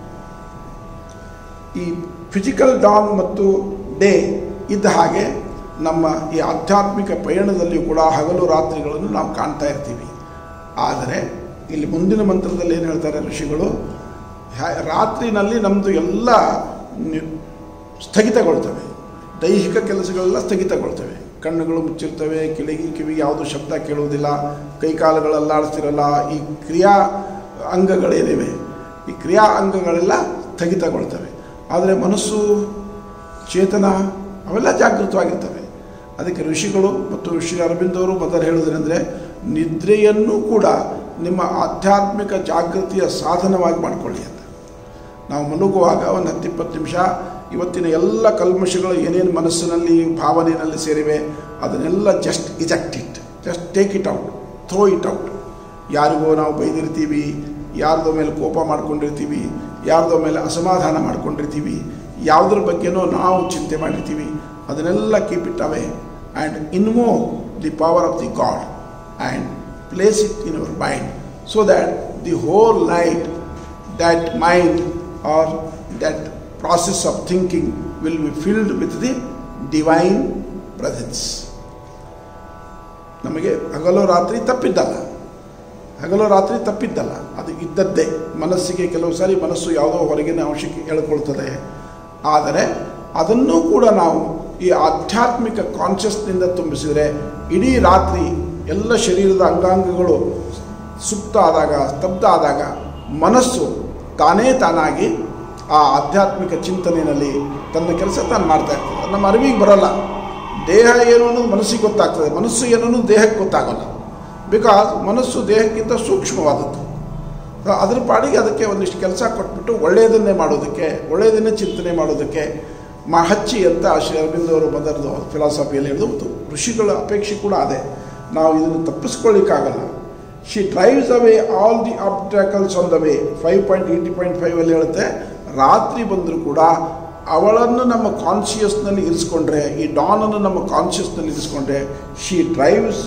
ಈ ಫಿಸಿಕಲ್ ಡಾನ್ ಮತ್ತು ಡೇ ಇದ್ದ ಹಾಗೆ ನಮ್ಮ ಈ ಆಧ್ಯಾತ್ಮಿಕ ಪಯಣದಲ್ಲಿಯೂ ಕೂಡ ಹಗಲು ರಾತ್ರಿಗಳನ್ನು ನಾವು ಕಾಣ್ತಾ ಇರ್ತೀವಿ ಆದರೆ ಇಲ್ಲಿ ಮುಂದಿನ ಮಂತ್ರದಲ್ಲಿ ಏನು ಹೇಳ್ತಾರೆ ಋಷಿಗಳು ಹ್ಯಾ- ರಾತ್ರಿನಲ್ಲಿ ನಮ್ಮದು ಎಲ್ಲ ನಿ- ಸ್ಥಗಿತಗೊಳ್ತವೆ ದೈಹಿಕ ಕೆಲಸಗಳೆಲ್ಲ ಸ್ಥಗಿತಗೊಳ್ತವೆ ಕಣ್ಣುಗಳು ಮುಚ್ಚಿರ್ತವೆ ಕಿಳಿಗಿ ಕಿವಿ ಯಾವುದು ಶಬ್ದ ಕೇಳುವುದಿಲ್ಲ ಕೈಕಾಲುಗಳೆಲ್ಲ ಆಡಿಸ್ತಿರಲ್ಲ ಈ ಕ್ರಿಯಾ ಅಂಗಗಳೇನಿವೆ ಈ ಕ್ರಿಯಾ ಅಂಗಗಳೆಲ್ಲ ಸ್ಥಗಿತಗೊಳ್ತವೆ ಆದರೆ ಮನಸ್ಸು ಚೇತನ ಅವೆಲ್ಲ ಜಾಗೃತವಾಗಿರ್ತವೆ ಅದಕ್ಕೆ ಋಷಿಗಳು ಮತ್ತು ಶ್ರೀ ಅರವಿಂದವರು ಮೊದಲು ಹೇಳೋದೇನೆಂದರೆ ನಿದ್ರೆಯನ್ನು ಕೂಡ ನಿಮ್ಮ ಆಧ್ಯಾತ್ಮಿಕ ಜಾಗೃತಿಯ ಸಾಧನವಾಗಿ ಮಾಡಿಕೊಳ್ಳಿ ಅಂತ ನಾವು ಮಲಗುವಾಗ ಒಂದು ಹತ್ತು ಇಪ್ಪತ್ತು ನಿಮಿಷ ಇವತ್ತಿನ ಎಲ್ಲ ಕಲ್ಮಶಗಳು ಏನೇನು ಮನಸ್ಸಿನಲ್ಲಿ ಭಾವನೆಯಲ್ಲಿ ಸೇರಿವೆ ಅದನ್ನೆಲ್ಲ just eject it just take it out throw it out ಯಾರಿಗೋ ನಾವು ಬೈದಿರ್ತೀವಿ ಯಾರ್ದೋ ಮೇಲೆ ಕೋಪ ಮಾಡ್ಕೊಂಡಿರ್ತೀವಿ ಯಾರ್ದೋ ಮೇಲೆ ಅಸಮಾಧಾನ ಮಾಡ್ಕೊಂಡಿರ್ತೀವಿ ಯಾವುದ್ರ ಬಗ್ಗೆನೋ ನಾವು ಚಿಂತೆ ಮಾಡಿರ್ತೀವಿ ಅದನ್ನೆಲ್ಲ keep it away and invoke the power of the god and place it in your mind so that the whole night that mind or that process of thinking will be filled with the divine presence ನಮಗೆ ಹಗಲು ರಾತ್ರಿ ತಪ್ಪಿದ್ದಲ್ಲ ಹಗಲು ರಾತ್ರಿ ತಪ್ಪಿದ್ದಲ್ಲ ಅದು ಇದ್ದದ್ದೇ ಮನಸ್ಸಿಗೆ ಕೆಲವು ಸಾರಿ ಮನಸ್ಸು ಯಾವುದೋ ಹೊರಗಿನ ಅಂಶಕ್ಕೆ ಎಳ್ಕೊಳ್ತದೆ ಆದರೆ ಅದನ್ನೂ ಕೂಡ ನಾವು ಈ ಆಧ್ಯಾತ್ಮಿಕ ಕಾನ್ಷಿಯಸ್ನಿಂದ ತುಂಬಿಸಿದರೆ ಇಡೀ ರಾತ್ರಿ ಎಲ್ಲ ಶರೀರದ ಅಂಗಾಂಗಗಳು ಸುಪ್ತ ಆದಾಗ ಸ್ತಬ್ಧ ಆದಾಗ ಮನಸ್ಸು ತಾನೇ ತಾನಾಗಿ ಆ ಆಧ್ಯಾತ್ಮಿಕ ಚಿಂತನೆಯಲ್ಲಿ ತನ್ನ ಕೆಲಸ ತಾನು ಮಾಡ್ತಾ ಇರ್ತದೆ ಅದು ನಮ್ಮ ಅರಿವಿಗೆ ಬರೋಲ್ಲ ದೇಹ ಏನು ಅನ್ನೋದು ಮನಸ್ಸಿಗೆ ಗೊತ್ತಾಗ್ತದೆ ಮನಸ್ಸು ಏನು ಅನ್ನೋದು ದೇಹಕ್ಕೆ ಗೊತ್ತಾಗೋಲ್ಲ ಬಿಕಾಸ್ ಮನಸ್ಸು ದೇಹಕ್ಕಿಂತ ಸೂಕ್ಷ್ಮವಾದದ್ದು ಸೊ ಅದ್ರ ಪಾಡಿಗೆ ಅದಕ್ಕೆ ಒಂದಿಷ್ಟು ಕೆಲಸ ಕೊಟ್ಬಿಟ್ಟು ಒಳ್ಳೆಯದನ್ನೇ ಮಾಡೋದಕ್ಕೆ ಒಳ್ಳೆಯದನ್ನೇ ಚಿಂತನೆ ಮಾಡೋದಕ್ಕೆ ಮಹಚ್ಚಿ ಅಂತ ಶ್ರೀ ಅರವಿಂದವರು ಮೊದಲು ಫಿಲಾಸಫಿಯಲ್ಲಿ ಹೇಳಿದ್ದು ಋಷಿಗಳ ಅಪೇಕ್ಷೆ ಕೂಡ ಅದೇ ನಾವು ಇದನ್ನು ತಪ್ಪಿಸ್ಕೊಳ್ಳಿಕ್ಕಾಗಲ್ಲ she drives away all the obstacles on the way five point eighty point ಫೈವಲ್ಲಿ ಹೇಳುತ್ತೆ ರಾತ್ರಿ ಬಂದರೂ ಕೂಡ ಅವಳನ್ನು ನಮ್ಮ ಕಾನ್ಷಿಯಸ್ನಲ್ಲಿ ಇರಿಸ್ಕೊಂಡ್ರೆ ಈ ಡಾನನ್ನು ನಮ್ಮ ಕಾನ್ಷಿಯಸ್ನಲ್ಲಿ ಇರಿಸ್ಕೊಂಡ್ರೆ she drives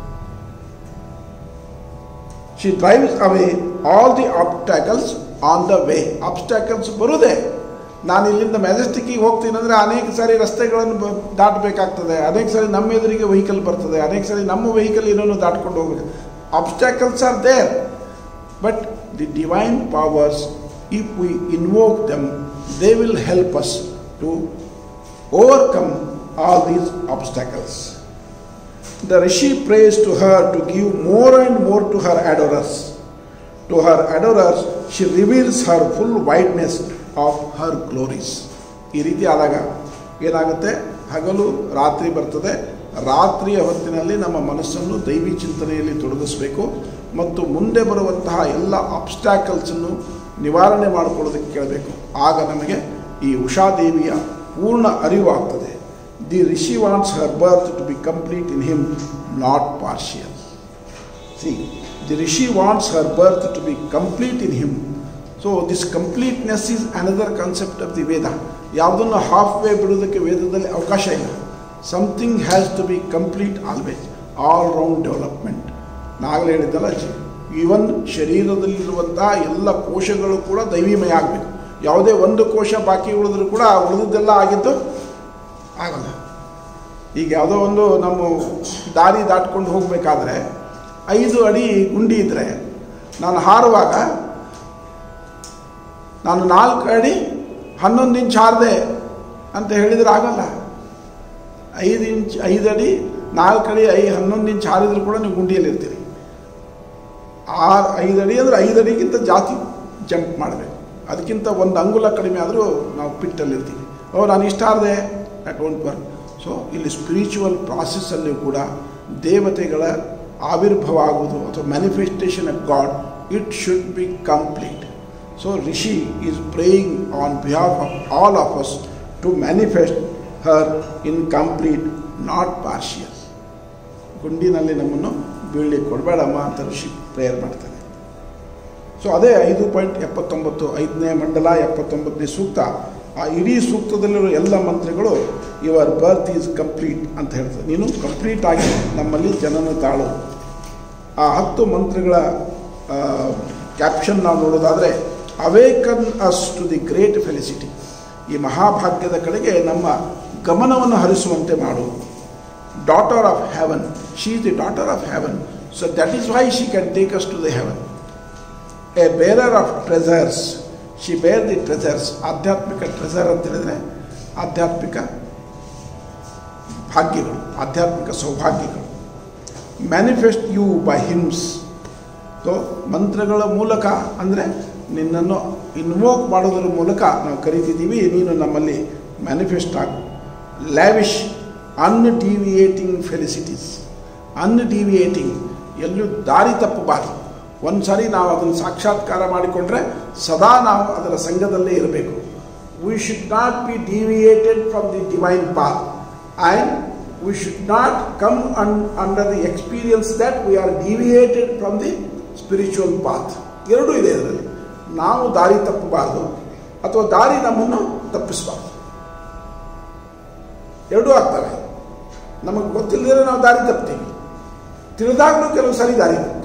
she drives away all the obstacles on the way obstacles ಬರುವುದೇ ನಾನು ಇಲ್ಲಿಂದ ಮೆಜೆಸ್ಟಿಕ್ಕಿಗೆ ಹೋಗ್ತೀನಿ ಅಂದರೆ ಅನೇಕ ಸಾರಿ ರಸ್ತೆಗಳನ್ನು ಬ- ದಾಟಬೇಕಾಗ್ತದೆ ಅನೇಕ ಸಾರಿ ನಮ್ಮ ಎದುರಿಗೆ ವೆಹಿಕಲ್ ಬರ್ತದೆ ಅನೇಕ ಸಾರಿ ನಮ್ಮ ವೆಹಿಕಲ್ ಏನೋ ದಾಟ್ಕೊಂಡು ಹೋಗ್ಬೇಕು obstacles are there but the divine powers if we invoke them they will help us to overcome all these obstacles The rishi prays to her to give more and more to her adorers. To her adorers, she reveals her full wideness of her glories. ಈ ರೀತಿ ಆದಾಗ ಏನಾಗುತ್ತೆ ಹಗಲು ರಾತ್ರಿ ಬರ್ತದೆ ರಾತ್ರಿಯ ಹೊತ್ತಿನಲ್ಲಿ ನಮ್ಮ ಮನಸ್ಸನ್ನು ದೈವಿ ಚಿಂತನೆಯಲ್ಲಿ ತೊಡಗಿಸಬೇಕು ಮತ್ತು ಮುಂದೆ ಬರುವಂತಹ ಎಲ್ಲ ಅಬ್ಸ್ಟ್ಯಾಕಲ್ಸನ್ನು ನಿವಾರಣೆ ಮಾಡಿಕೊಳ್ಳೋದಕ್ಕೆ ಕೇಳಬೇಕು ಆಗ ನಮಗೆ ಈ ಉಷಾದೇವಿಯ ಪೂರ್ಣ ಅರಿವು ಆಗ್ತದೆ the rishi wants her birth to be complete in him not partial see the rishi wants her birth to be complete in him so this completeness is another concept of the Veda ಯಾವುದನ್ನು ಹಾಫ್ ವೇ ಬಿಡೋದಕ್ಕೆ ವೇದದಲ್ಲಿ ಅವಕಾಶ ಇಲ್ಲ something has to be complete always all round development ನಾಗಲೇ ಹೇಳಿದ್ದಲ್ಲ even ಶರೀರದಲ್ಲಿರುವಂತಹ ಎಲ್ಲ ಕೋಶಗಳು ಕೂಡ ದೈವಿಮಯ ಆಗಬೇಕು ಯಾವುದೇ ಒಂದು ಕೋಶ ಬಾಕಿ ಉಳಿದ್ರೂ ಕೂಡ ಉಳಿದದ್ದೆಲ್ಲ ಆಗಿದ್ದು ಆಗಲ್ಲ ಈಗ ಯಾವುದೋ ಒಂದು ನಮ್ಮ ದಾರಿ ದಾಟ್ಕೊಂಡು ಹೋಗಬೇಕಾದ್ರೆ ಐದು ಅಡಿ ಗುಂಡಿ ಇದ್ದರೆ ನಾನು ಹಾರುವಾಗ ನಾನು ನಾಲ್ಕು ಅಡಿ ಹನ್ನೊಂದು ಇಂಚ್ ಹಾರಿದೆ ಅಂತ ಹೇಳಿದರೆ ಆಗಲ್ಲ ಐದು ಇಂಚ್ ಐದು ಅಡಿ ನಾಲ್ಕು ಅಡಿ ಐ ಹನ್ನೊಂದು ಇಂಚ್ ಹಾರಿದ್ರು ಕೂಡ ನೀವು ಗುಂಡಿಯಲ್ಲಿ ಇರ್ತೀರಿ ಆರು ಐದು ಅಡಿ ಅಂದರೆ ಐದು ಅಡಿಗಿಂತ ಜಾಸ್ತಿ ಜಂಪ್ ಮಾಡಬೇಕು ಅದಕ್ಕಿಂತ ಒಂದು ಅಂಗುಲ ಕಡಿಮೆ ಆದರೂ ನಾವು ಪಿಟ್ಟಲ್ಲಿ ಇರ್ತೀವಿ ಓ ನಾನು ಇಷ್ಟ ಆರದೆ ಅಟ್ ಒನ್ ಪರ್ ಸೊ ಇಲ್ಲಿ ಸ್ಪಿರಿಚುವಲ್ ಪ್ರಾಸೆಸ್ಸಲ್ಲಿ ಕೂಡ ದೇವತೆಗಳ ಆವಿರ್ಭಾವ ಆಗುವುದು ಅಥವಾ manifestation of god it should be complete so rishi is praying on behalf of all of us to manifest her in complete not partial ಗುಂಡಿನಲ್ಲಿ ನಮ್ಮನ್ನು ಬೀಳಲಿಕ್ಕೆ ಕೊಡಬೇಡಮ್ಮ ಅಂತ ಋಷಿ ಪ್ರೇಯರ್ ಮಾಡ್ತಾನೆ ಸೊ ಅದೇ ಐದು ಪಾಯಿಂಟ್ ಎಪ್ಪತ್ತೊಂಬತ್ತು ಐದನೇ ಮಂಡಲ ಎಪ್ಪತ್ತೊಂಬತ್ತನೇ ಸೂಕ್ತ ಆ ಇಡೀ ಸೂಕ್ತದಲ್ಲಿರೋ ಎಲ್ಲ ಮಂತ್ರಿಗಳು ಯುವರ್ ಬರ್ತ್ ಈಸ್ ಕಂಪ್ಲೀಟ್ ಅಂತ ಹೇಳ್ತಾರೆ ನೀನು ಕಂಪ್ಲೀಟ್ ಆಗಿ ನಮ್ಮಲ್ಲಿ ಜನನ ತಾಳು ಆ ಹತ್ತು ಮಂತ್ರಗಳ ಕ್ಯಾಪ್ಷನ್ ನಾವು ನೋಡೋದಾದರೆ awaken us to the great felicity ಈ ಮಹಾಭಾಗ್ಯದ ಕಡೆಗೆ ನಮ್ಮ ಗಮನವನ್ನು ಹರಿಸುವಂತೆ ಮಾಡು daughter of heaven she is the daughter of heaven so that is why she can take us to the heaven a bearer of treasures she bear the treasures ಆಧ್ಯಾತ್ಮಿಕ treasure ಅಂತ ಹೇಳಿದ್ರೆ ಆಧ್ಯಾತ್ಮಿಕ ಭಾಗ್ಯಗಳು ಆಧ್ಯಾತ್ಮಿಕ ಸೌಭಾಗ್ಯಗಳು manifest you by hymns so ಮಂತ್ರಗಳ ಮೂಲಕ ಅಂದರೆ ನಿನ್ನನ್ನು ಇನ್ವೋಕ್ ಮಾಡೋದ್ರ ಮೂಲಕ ನಾವು ಕರಿತಿದ್ದೀವಿ ನೀನು ನಮ್ಮಲ್ಲಿ ಮ್ಯಾನಿಫೆಸ್ಟ್ ಆಗು ಲ್ಯಾವಿಶ್ ಅನ್ಡಿವಿಯೇಟಿಂಗ್ ಫೆಲಿಸಿಟೀಸ್ ಅನ್ಡಿವಿಯೇಟಿಂಗ್ ಎಲ್ಲೂ ದಾರಿ ತಪ್ಪಬಾರದು ಒಂದು ಸಾರಿ ನಾವು ಅದನ್ನು ಸಾಕ್ಷಾತ್ಕಾರ ಮಾಡಿಕೊಂಡ್ರೆ ಸದಾ ನಾವು ಅದರ ಸಂಘದಲ್ಲೇ ಇರಬೇಕು we should not be deviated from the divine path and we should not come un under the experience that we are deviated from the spiritual path ಎರಡೂ ಇದೆ ಇದರಲ್ಲಿ ನಾವು ದಾರಿ ತಪ್ಪಬಾರ್ದು ಅಥವಾ ದಾರಿ ನಮ್ಮನ್ನು ತಪ್ಪಿಸಬಾರ್ದು ಎರಡೂ ಆಗ್ತವೆ ನಮಗೆ ಗೊತ್ತಿಲ್ಲದಿರೋ ನಾವು ದಾರಿ ತಪ್ತೀವಿ ತಿಳಿದಾಗಲೂ ಕೆಲವು ಸರಿ ದಾರಿ ತಪ್ತೀವಿ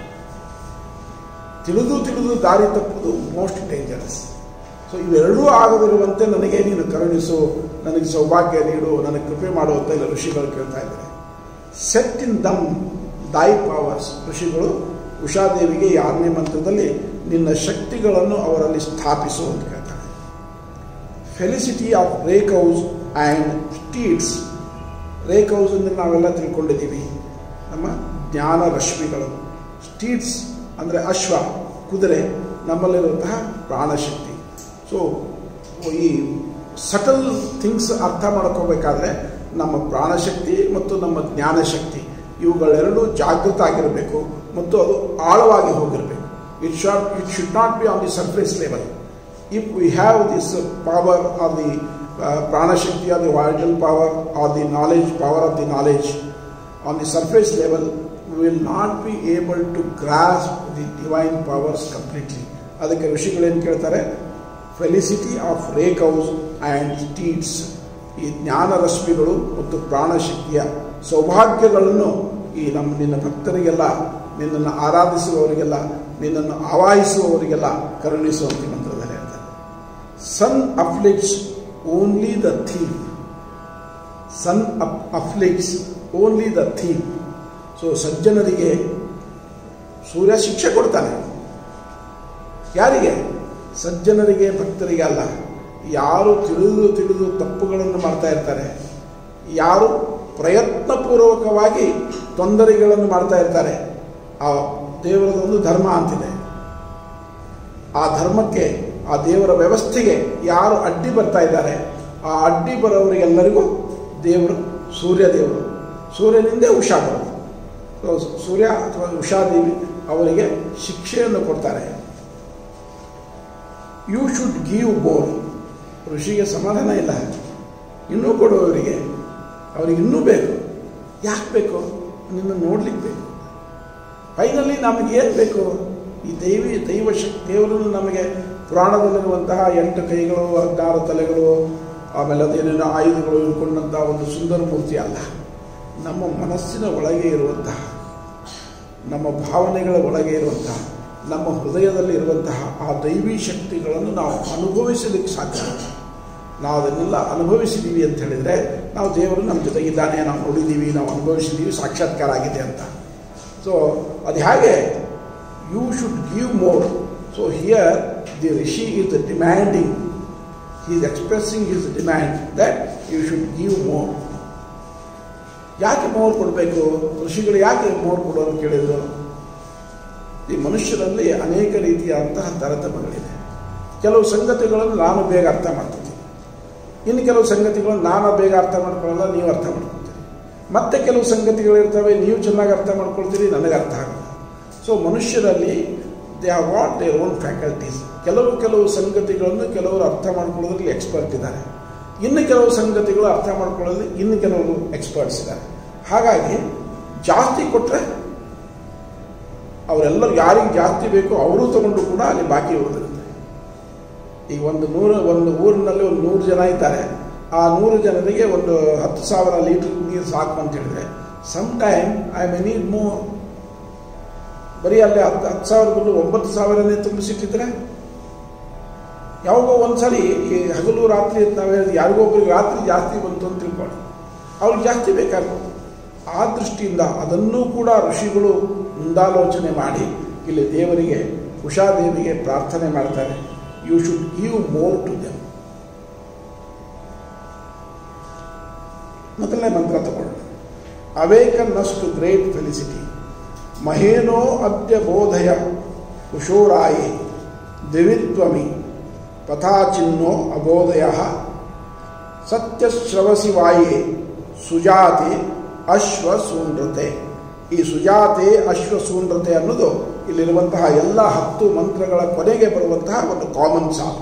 ತಿಳಿದು ತಿಳಿದು ದಾರಿ ತಪ್ಪುವುದು ಮೋಸ್ಟ್ ಡೇಂಜರಸ್ ಸೊ ಇವೆರಡೂ ಆಗದಿರುವಂತೆ ನನಗೆ ನೀನು ಕರುಣಿಸು ನನಗೆ ಸೌಭಾಗ್ಯ ನೀಡು ನನಗೆ ಕೃಪೆ ಮಾಡು ಅಂತ ಇಲ್ಲ ಋಷಿಗಳು ಕೇಳ್ತಾ ಇದ್ದಾರೆ ಸೆಟ್ ಇನ್ ದಮ್ ದೈ ಪವರ್ಸ್ ಋಷಿಗಳು ಉಷಾದೇವಿಗೆ ಈ ಆರನೇ ಮಂತ್ರದಲ್ಲಿ ನಿನ್ನ ಶಕ್ತಿಗಳನ್ನು ಅವರಲ್ಲಿ ಸ್ಥಾಪಿಸು ಅಂತ ಕೇಳ್ತಾರೆ felicity of ray cows and steeds ray cows ಅಂದರೆ ನಾವೆಲ್ಲ ತಿಳ್ಕೊಂಡಿದ್ದೀವಿ ನಮ್ಮ ಜ್ಞಾನ ರಶ್ಮಿಗಳು ಸ್ಟೀಟ್ಸ್ ಅಂದರೆ ಅಶ್ವ ಕುದುರೆ ನಮ್ಮಲ್ಲಿರುವಂತಹ ಪ್ರಾಣಶಕ್ತಿ ಸೊ ಈ ಸಟಲ್ ಥಿಂಗ್ಸ್ ಅರ್ಥ ಮಾಡ್ಕೋಬೇಕಾದ್ರೆ ನಮ್ಮ ಪ್ರಾಣಶಕ್ತಿ ಮತ್ತು ನಮ್ಮ ಜ್ಞಾನಶಕ್ತಿ ಇವುಗಳೆರಡೂ ಜಾಗೃತ ಆಗಿರಬೇಕು ಮತ್ತು ಅದು ಆಳವಾಗಿ ಹೋಗಿರಬೇಕು it should it should not be on the surface level if we have this power or the pranashakti or the vital power or the knowledge power of the knowledge on the surface level we will not be able to grasp the divine powers completely ಅದಕ್ಕೆ ಋಷಿಗಳೇನು ಕೇಳ್ತಾರೆ felicity of ray cows and steeds ಈ ಜ್ಞಾನರಶ್ಮಿಗಳು ಮತ್ತು ಪ್ರಾಣಶಕ್ತಿಯ ಸೌಭಾಗ್ಯಗಳನ್ನು ಈ ನಮ್ಮ ನಿನ್ನ ಭಕ್ತರಿಗೆಲ್ಲ ನಿನ್ನನ್ನು ಆರಾಧಿಸುವವರಿಗೆಲ್ಲ ನಿನ್ನನ್ನು ಆವಾಹಿಸುವವರಿಗೆಲ್ಲ ಕರುಣಿಸುವಂತ ಮಂತ್ರದಲ್ಲಿ ಹೇಳ್ತಾರೆ sun afflicts only the theme sun up afflicts only the theme so ಸಜ್ಜನರಿಗೆ ಸೂರ್ಯ ಶಿಕ್ಷೆ ಕೊಡ್ತಾನೆ ಯಾರಿಗೆ ಸಜ್ಜನರಿಗೆ ಭಕ್ತರಿಗೆ ಅಲ್ಲ ಯಾರು ತಿಳಿದು ತಿಳಿದು ತಪ್ಪುಗಳನ್ನು ಮಾಡ್ತಾ ಇರ್ತಾರೆ ಯಾರು ಪ್ರಯತ್ನಪೂರ್ವಕವಾಗಿ ತೊಂದರೆಗಳನ್ನು ಮಾಡ್ತಾ ಇರ್ತಾರೆ ಆ ದೇವರದೊಂದು ಧರ್ಮ ಅಂತಿದೆ ಆ ಧರ್ಮಕ್ಕೆ ಆ ದೇವರ ವ್ಯವಸ್ಥೆಗೆ ಯಾರು ಅಡ್ಡಿ ಬರ್ತಾ ಇದ್ದಾರೆ ಆ ಅಡ್ಡಿ ಬರೋವರಿಗೆಲ್ಲರಿಗೂ ದೇವರು ಸೂರ್ಯ ದೇವರು ಸೂರ್ಯನಿಂದೇ ಉಷಾ ಬರೋದು ಸೊ ಸೂರ್ಯ ಅಥವಾ ಉಷಾದೇವಿ ಅವರಿಗೆ ಶಿಕ್ಷೆಯನ್ನು ಕೊಡ್ತಾರೆ ಯು ಶುಡ್ ಗಿವ್ ಬೋರ್ ಋಷಿಗೆ ಸಮಾಧಾನ ಇಲ್ಲ ಇನ್ನೂ ಕೊಡು ಅವರಿಗೆ ಅವ್ರಿಗೆ ಇನ್ನೂ ಬೇಕು ಯಾಕೆ ಬೇಕು ನಿನ್ನ ನೋಡ್ಲಿಕ್ಕೆ ಬೇಕು ಫೈನಲಿ ನಮಗೆ ಏನು ಬೇಕು ಈ ದೈವಿ ದೈವ ಶಕ್ತಿ ದೇವರನ್ನು ನಮಗೆ ಪುರಾಣದಲ್ಲಿರುವಂತಹ ಎಂಟು ಕೈಗಳು ಹದಿನಾರು ತಲೆಗಳು ಆಮೇಲೆ ಅದೇನೇನೋ ಆಯುಧಗಳು ಇಟ್ಕೊಂಡಂತಹ ಒಂದು ಸುಂದರ ಮೂರ್ತಿ ಅಲ್ಲ ನಮ್ಮ ಮನಸ್ಸಿನ ಒಳಗೆ ಇರುವಂತಹ ನಮ್ಮ ಭಾವನೆಗಳ ಒಳಗೆ ಇರುವಂತಹ ನಮ್ಮ ಹೃದಯದಲ್ಲಿ ಇರುವಂತಹ ಆ ದೈವಿ ಶಕ್ತಿಗಳನ್ನು ನಾವು ಅನುಭವಿಸಲಿಕ್ಕೆ ಸಾಧ್ಯ ನಾವು ಅದನ್ನೆಲ್ಲ ಅನುಭವಿಸಿದ್ದೀವಿ ಅಂತ ಹೇಳಿದರೆ ನಾವು ದೇವರು ನಮ್ಮ ಜೊತೆಗಿದ್ದಾನೆ ನಾವು ನೋಡಿದ್ದೀವಿ ನಾವು ಅನುಭವಿಸಿದ್ದೀವಿ ಸಾಕ್ಷಾತ್ಕಾರ ಆಗಿದೆ ಅಂತ ಸೊ ಅದು ಹೇಗೆ you should give more so here the rishi is demanding he is expressing his demand that you should give more ಯಾಕೆ ಮೋರ್ ಕೊಡಬೇಕು ಋಷಿಗಳು ಯಾಕೆ ಮೋರ್ ಕೊಡೋರು ಕೇಳಿದರು ಈ ಮನುಷ್ಯರಲ್ಲಿ ಅನೇಕ ರೀತಿಯಾದಂತಹ ತಾರತಮ್ಯಗಳಿದೆ ಕೆಲವು ಸಂಗತಿಗಳನ್ನು ನಾನು ಬೇಗ ಅರ್ಥ ಮಾಡ್ಕೊತೀನಿ ಇನ್ನು ಕೆಲವು ಸಂಗತಿಗಳನ್ನು ನಾನು ಬೇಗ ಅರ್ಥ ಮಾಡ್ಕೊಳ್ಳಲ್ಲ ನೀವು ಅರ್ಥ ಮಾಡ್ಕೊತೀರಿ ಮತ್ತೆ ಕೆಲವು ಸಂಗತಿಗಳಿರ್ತವೆ ನೀವು ಚೆನ್ನಾಗಿ ಅರ್ಥ ಮಾಡ್ಕೊಳ್ತೀರಿ ನನಗೆ ಅರ್ಥ ಆಗಲ್ಲ ಸೊ ಮನುಷ್ಯರಲ್ಲಿ they are what their own faculties ಕೆಲವು ಕೆಲವು ಸಂಗತಿಗಳನ್ನು ಕೆಲವರು ಅರ್ಥ ಮಾಡ್ಕೊಳ್ಳೋದ್ರಲ್ಲಿ ಎಕ್ಸ್ಪರ್ಟ್ ಇದ್ದಾರೆ ಇನ್ನು ಕೆಲವು ಸಂಗತಿಗಳು ಅರ್ಥ ಮಾಡ್ಕೊಳ್ಳೋದ್ರಲ್ಲಿ ಇನ್ನು ಕೆಲವರು ಎಕ್ಸ್ಪರ್ಟ್ಸ್ ಇದ್ದಾರೆ ಹಾಗಾಗಿ ಜಾಸ್ತಿ ಕೊಟ್ಟರೆ ಅವರೆಲ್ಲರೂ ಯಾರಿಗೆ ಜಾಸ್ತಿ ಬೇಕೋ ಅವರು ತಗೊಂಡು ಕೂಡ ಅಲ್ಲಿ ಬಾಕಿ ಉಳಿದಿರುತ್ತೆ ಈಗ ಒಂದು ನೂರು ಒಂದು ಊರಿನಲ್ಲಿ ಒಂದು ನೂರು ಜನ ಇದ್ದಾರೆ ಆ ನೂರು ಜನರಿಗೆ ಒಂದು ಹತ್ತು ಸಾವಿರ ಲೀಟರ್ ನೀರು ಸಾಕು ಅಂತ ಹೇಳಿದ್ರೆ some time I may need more ಬರೀ ಅಲ್ಲಿ ಹತ್ತು ಹತ್ತು ಸಾವಿರ ಬದಲು ಒಂಬತ್ತು ಸಾವಿರನೇ ತುಂಬಿಸಿಟ್ಟಿದ್ರೆ ಯಾವಾಗೋ ಒಂದ್ಸರಿ ಈ ಹಗಲು ರಾತ್ರಿ ಅಂತ ನಾವು ಹೇಳಿದ್ವಿ ಯಾರಿಗೋ ಒಬ್ಬರಿಗೆ ರಾತ್ರಿ ಜಾಸ್ತಿ ಬಂತು ಅಂತ ತಿಳ್ಕೊಳ್ಳಿ ಅವ್ರಿಗೆ ಜಾಸ್ತಿ ಬೇಕಾಗ್ಬೋದು ಆ ದೃಷ್ಟಿಯಿಂದ ಅದನ್ನೂ ಕೂಡ ಋಷಿಗಳು ಮುಂದಾಲೋಚನೆ ಮಾಡಿ ಇಲ್ಲಿ ದೇವರಿಗೆ ಉಷಾದೇವಿಗೆ ಪ್ರಾರ್ಥನೆ ಮಾಡ್ತಾರೆ you should give more to them ಮೊದಲನೇ ಮಂತ್ರ ತಗೊಳ್ಳೋಣ ಅವೇಕನ್ ಟು ಗ್ರೇಟ್ ಫೆಲಿಸಿಟಿ ಮಹೇನೋ ಅದ್ಯ ಬೋಧಯ ಕುಶೋರಾಯೇ ದಿವಿತ್ವಮಿ ಪಥಾಚಿನ್ನೋ ಅಬೋಧಯ ಸತ್ಯಶ್ರವಸಿ ವಾಯೇ ಸುಜಾತೆ ಅಶ್ವಸೂಂಡ್ರತೆ ಈ ಸುಜಾತೆ ಅಶ್ವಸೂಂಡ್ರತೆ ಅನ್ನೋದು ಇಲ್ಲಿರುವಂತಹ ಎಲ್ಲ ಹತ್ತು ಮಂತ್ರಗಳ ಕೊನೆಗೆ ಬರುವಂತಹ ಒಂದು ಕಾಮನ್ ಸಾಲ್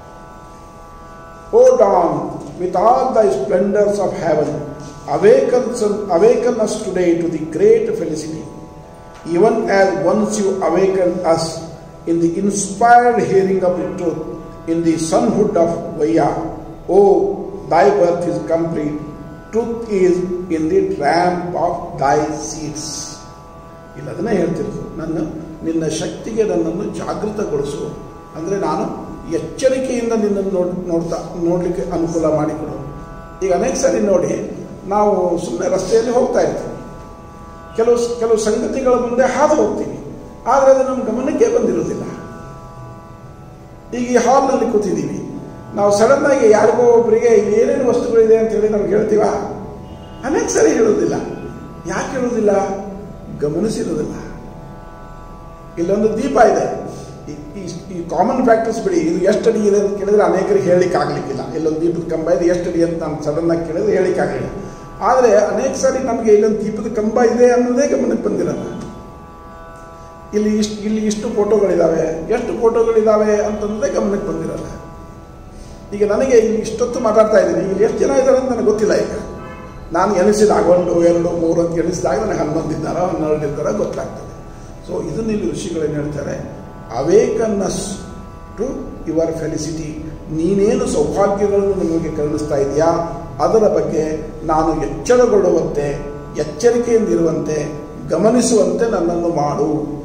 O dawn with all the splendours of heaven awakens awaken us today to the great felicity even as once you awakened us in the inspired hearing of the truth, in the sonhood of Vaya, oh, thy birth is complete. Truth is in the tramp of thy seeds. ಇಲ್ಲ ಅದನ್ನೇ ಹೇಳ್ತಿರೋದು ನನ್ನ ನಿನ್ನ ಶಕ್ತಿಗೆ ನನ್ನನ್ನು ಜಾಗೃತಗೊಳಿಸು ಅಂದರೆ ನಾನು ಎಚ್ಚರಿಕೆಯಿಂದ ನಿನ್ನನ್ನು ನೋಡ್ ನೋಡ್ತಾ ನೋಡಲಿಕ್ಕೆ ಅನುಕೂಲ ಮಾಡಿಕೊಡು ಈಗ ಅನೇಕ ಸಾರಿ ನೋಡಿ ನಾವು ಸುಮ್ಮನೆ ರಸ್ತೆಯಲ್ಲಿ ಹೋಗ್ತಾ ಇರ್ತೀವಿ ಕೆಲವು ಕೆಲವು ಸಂಗತಿಗಳ ಮುಂದೆ ಹಾದು ಹೋಗ್ತೀವಿ ಆದರೆ ಅದು ನಮ್ಮ ಗಮನಕ್ಕೆ ಬಂದಿರೋದಿಲ್ಲ ಈಗ ಈ ಹಾಲ್ನಲ್ಲಿ ಕೂತಿದ್ದೀವಿ ನಾವು ಸಡನ್ ಆಗಿ ಯಾರಿಗೋ ಒಬ್ಬರಿಗೆ ಇಲ್ಲಿ ಏನೇನು ವಸ್ತುಗಳಿದೆ ಅಂತ ಹೇಳಿ ನಮ್ಗೆ ಹೇಳ್ತೀವ ಅನೇಕ ಸರಿ ಹೇಳೋದಿಲ್ಲ ಯಾಕೆ ಹೇಳೋದಿಲ್ಲ ಗಮನಿಸಿರೋದಿಲ್ಲ ಇಲ್ಲೊಂದು ದೀಪ ಇದೆ ಈ ಕಾಮನ್ ಫ್ಯಾಕ್ಟರ್ಸ್ ಬಿಡಿ ಇದು ಎಷ್ಟು ಅಡಿ ಇದೆ ಅಂತ ಕೇಳಿದ್ರೆ ಅನೇಕರಿಗೆ ಹೇಳಲಿಕ್ಕೆ ಆಗ್ಲಿಕ್ಕಿಲ್ಲ ಇಲ್ಲೊಂದು ದೀಪದ ಕಂಬ ಇದೆ ಎಷ್ಟು ಅಡಿ ಅಂತ ನಾನು ಸಡನ್ ಆಗಿ ಕೇಳಿದ್ರೆ ಹೇಳಿಕ್ಕೆ ಆಗಲಿಲ್ಲ ಆದರೆ ಅನೇಕ ಸಾರಿ ನಮಗೆ ಇಲ್ಲೊಂದು ದೀಪದ ಕಂಬ ಇದೆ ಅನ್ನೋದೇ ಗಮನಕ್ಕೆ ಬಂದಿರಲ್ಲ ಇಲ್ಲಿ ಇಷ್ಟು ಇಲ್ಲಿ ಇಷ್ಟು ಫೋಟೋಗಳಿದ್ದಾವೆ ಎಷ್ಟು ಫೋಟೋಗಳಿದ್ದಾವೆ ಅಂತಂದೇ ಗಮನಕ್ಕೆ ಬಂದಿರಲ್ಲ ಈಗ ನನಗೆ ಇಲ್ಲಿ ಇಷ್ಟೊತ್ತು ಮಾತಾಡ್ತಾ ಇದ್ದೀನಿ ಇಲ್ಲಿ ಎಷ್ಟು ಜನ ಇದ್ದಾರೆ ಅಂತ ನನಗೆ ಗೊತ್ತಿಲ್ಲ ಈಗ ನಾನು ಎನಿಸಿದಾಗ ಒಂದು ಎರಡು ಮೂರು ಅಂತ ಎಣಿಸಿದಾಗ ನನಗೆ ಹನ್ನೊಂದು ಇದ್ದಾರೋ ಹನ್ನೆರಡು ಇದ್ದಾರೋ ಗೊತ್ತಾಗ್ತದೆ ಸೊ ಇದನ್ನ ಇಲ್ಲಿ ಋಷಿಗಳೇನು ಹೇಳ್ತಾರೆ ಅವೇಕನ್ನಸ್ ಟು ಯುವರ್ ಫೆಲಿಸಿಟಿ ನೀನೇನು ಸೌಭಾಗ್ಯಗಳನ್ನು ನಿಮಗೆ ಕರುಣಿಸ್ತಾ ಇದೆಯಾ ಅದರ ಬಗ್ಗೆ ನಾನು ಎಚ್ಚರಗೊಳ್ಳುವಂತೆ ಎಚ್ಚರಿಕೆಯಿಂದಿರುವಂತೆ ಗಮನಿಸುವಂತೆ ನನ್ನನ್ನು ಮಾಡು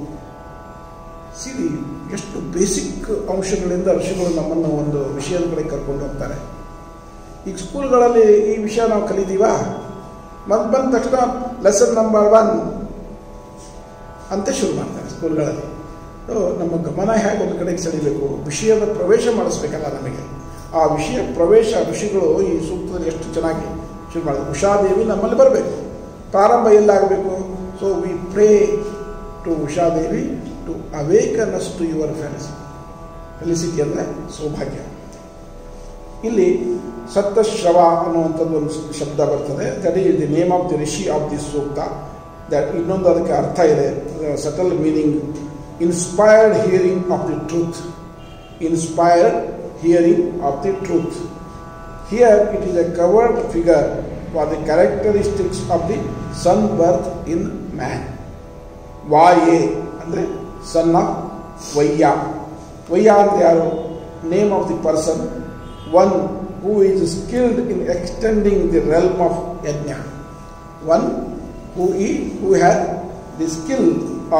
ಸಿರಿ ಎಷ್ಟು ಬೇಸಿಕ್ ಅಂಶಗಳಿಂದ ಋಷಿಗಳು ನಮ್ಮನ್ನು ಒಂದು ವಿಷಯದ ಕಡೆ ಕರ್ಕೊಂಡು ಹೋಗ್ತಾರೆ ಈಗ ಸ್ಕೂಲ್ಗಳಲ್ಲಿ ಈ ವಿಷಯ ನಾವು ಕಲಿತೀವಾ ಮತ್ತೆ ಬಂದ ತಕ್ಷಣ ಲೆಸನ್ ನಂಬರ್ ಒನ್ ಅಂತ ಶುರು ಮಾಡ್ತಾರೆ ಸ್ಕೂಲ್ಗಳಲ್ಲಿ ನಮ್ಮ ಗಮನ ಹೇಗೆ ಒಂದು ಕಡೆಗೆ ಸೆಳಿಬೇಕು ವಿಷಯದ ಪ್ರವೇಶ ಮಾಡಿಸ್ಬೇಕಲ್ಲ ನಮಗೆ ಆ ವಿಷಯ ಪ್ರವೇಶ ಋಷಿಗಳು ಈ ಸೂಕ್ತದಲ್ಲಿ ಎಷ್ಟು ಚೆನ್ನಾಗಿ ಶುರು ಮಾಡಿದ್ರು ಉಷಾದೇವಿ ನಮ್ಮಲ್ಲಿ ಬರಬೇಕು ಪ್ರಾರಂಭ ಎಲ್ಲಾಗಬೇಕು so we pray to Ushadevi to awaken us to your felicity felicity ಅಂದರೆ ಸೌಭಾಗ್ಯ ಇಲ್ಲಿ ಸಪ್ತಶ್ರವ ಅನ್ನುವಂಥದ್ದು ಒಂದು ಶಬ್ದ ಬರ್ತದೆ that is the name of the rishi of the sukta that ಇನ್ನೊಂದು ಅದಕ್ಕೆ ಅರ್ಥ ಇದೆ subtle meaning inspired hearing of the truth inspired hearing of the truth. Here it is a covered figure for the characteristics of the sun birth in man. ವಾಯೆ ಅಂದರೆ son of Vayya Vayya ಅಂದರೆ ಯಾರು name of the person one who is skilled in extending the realm of yajna one who ಈ who has the skill of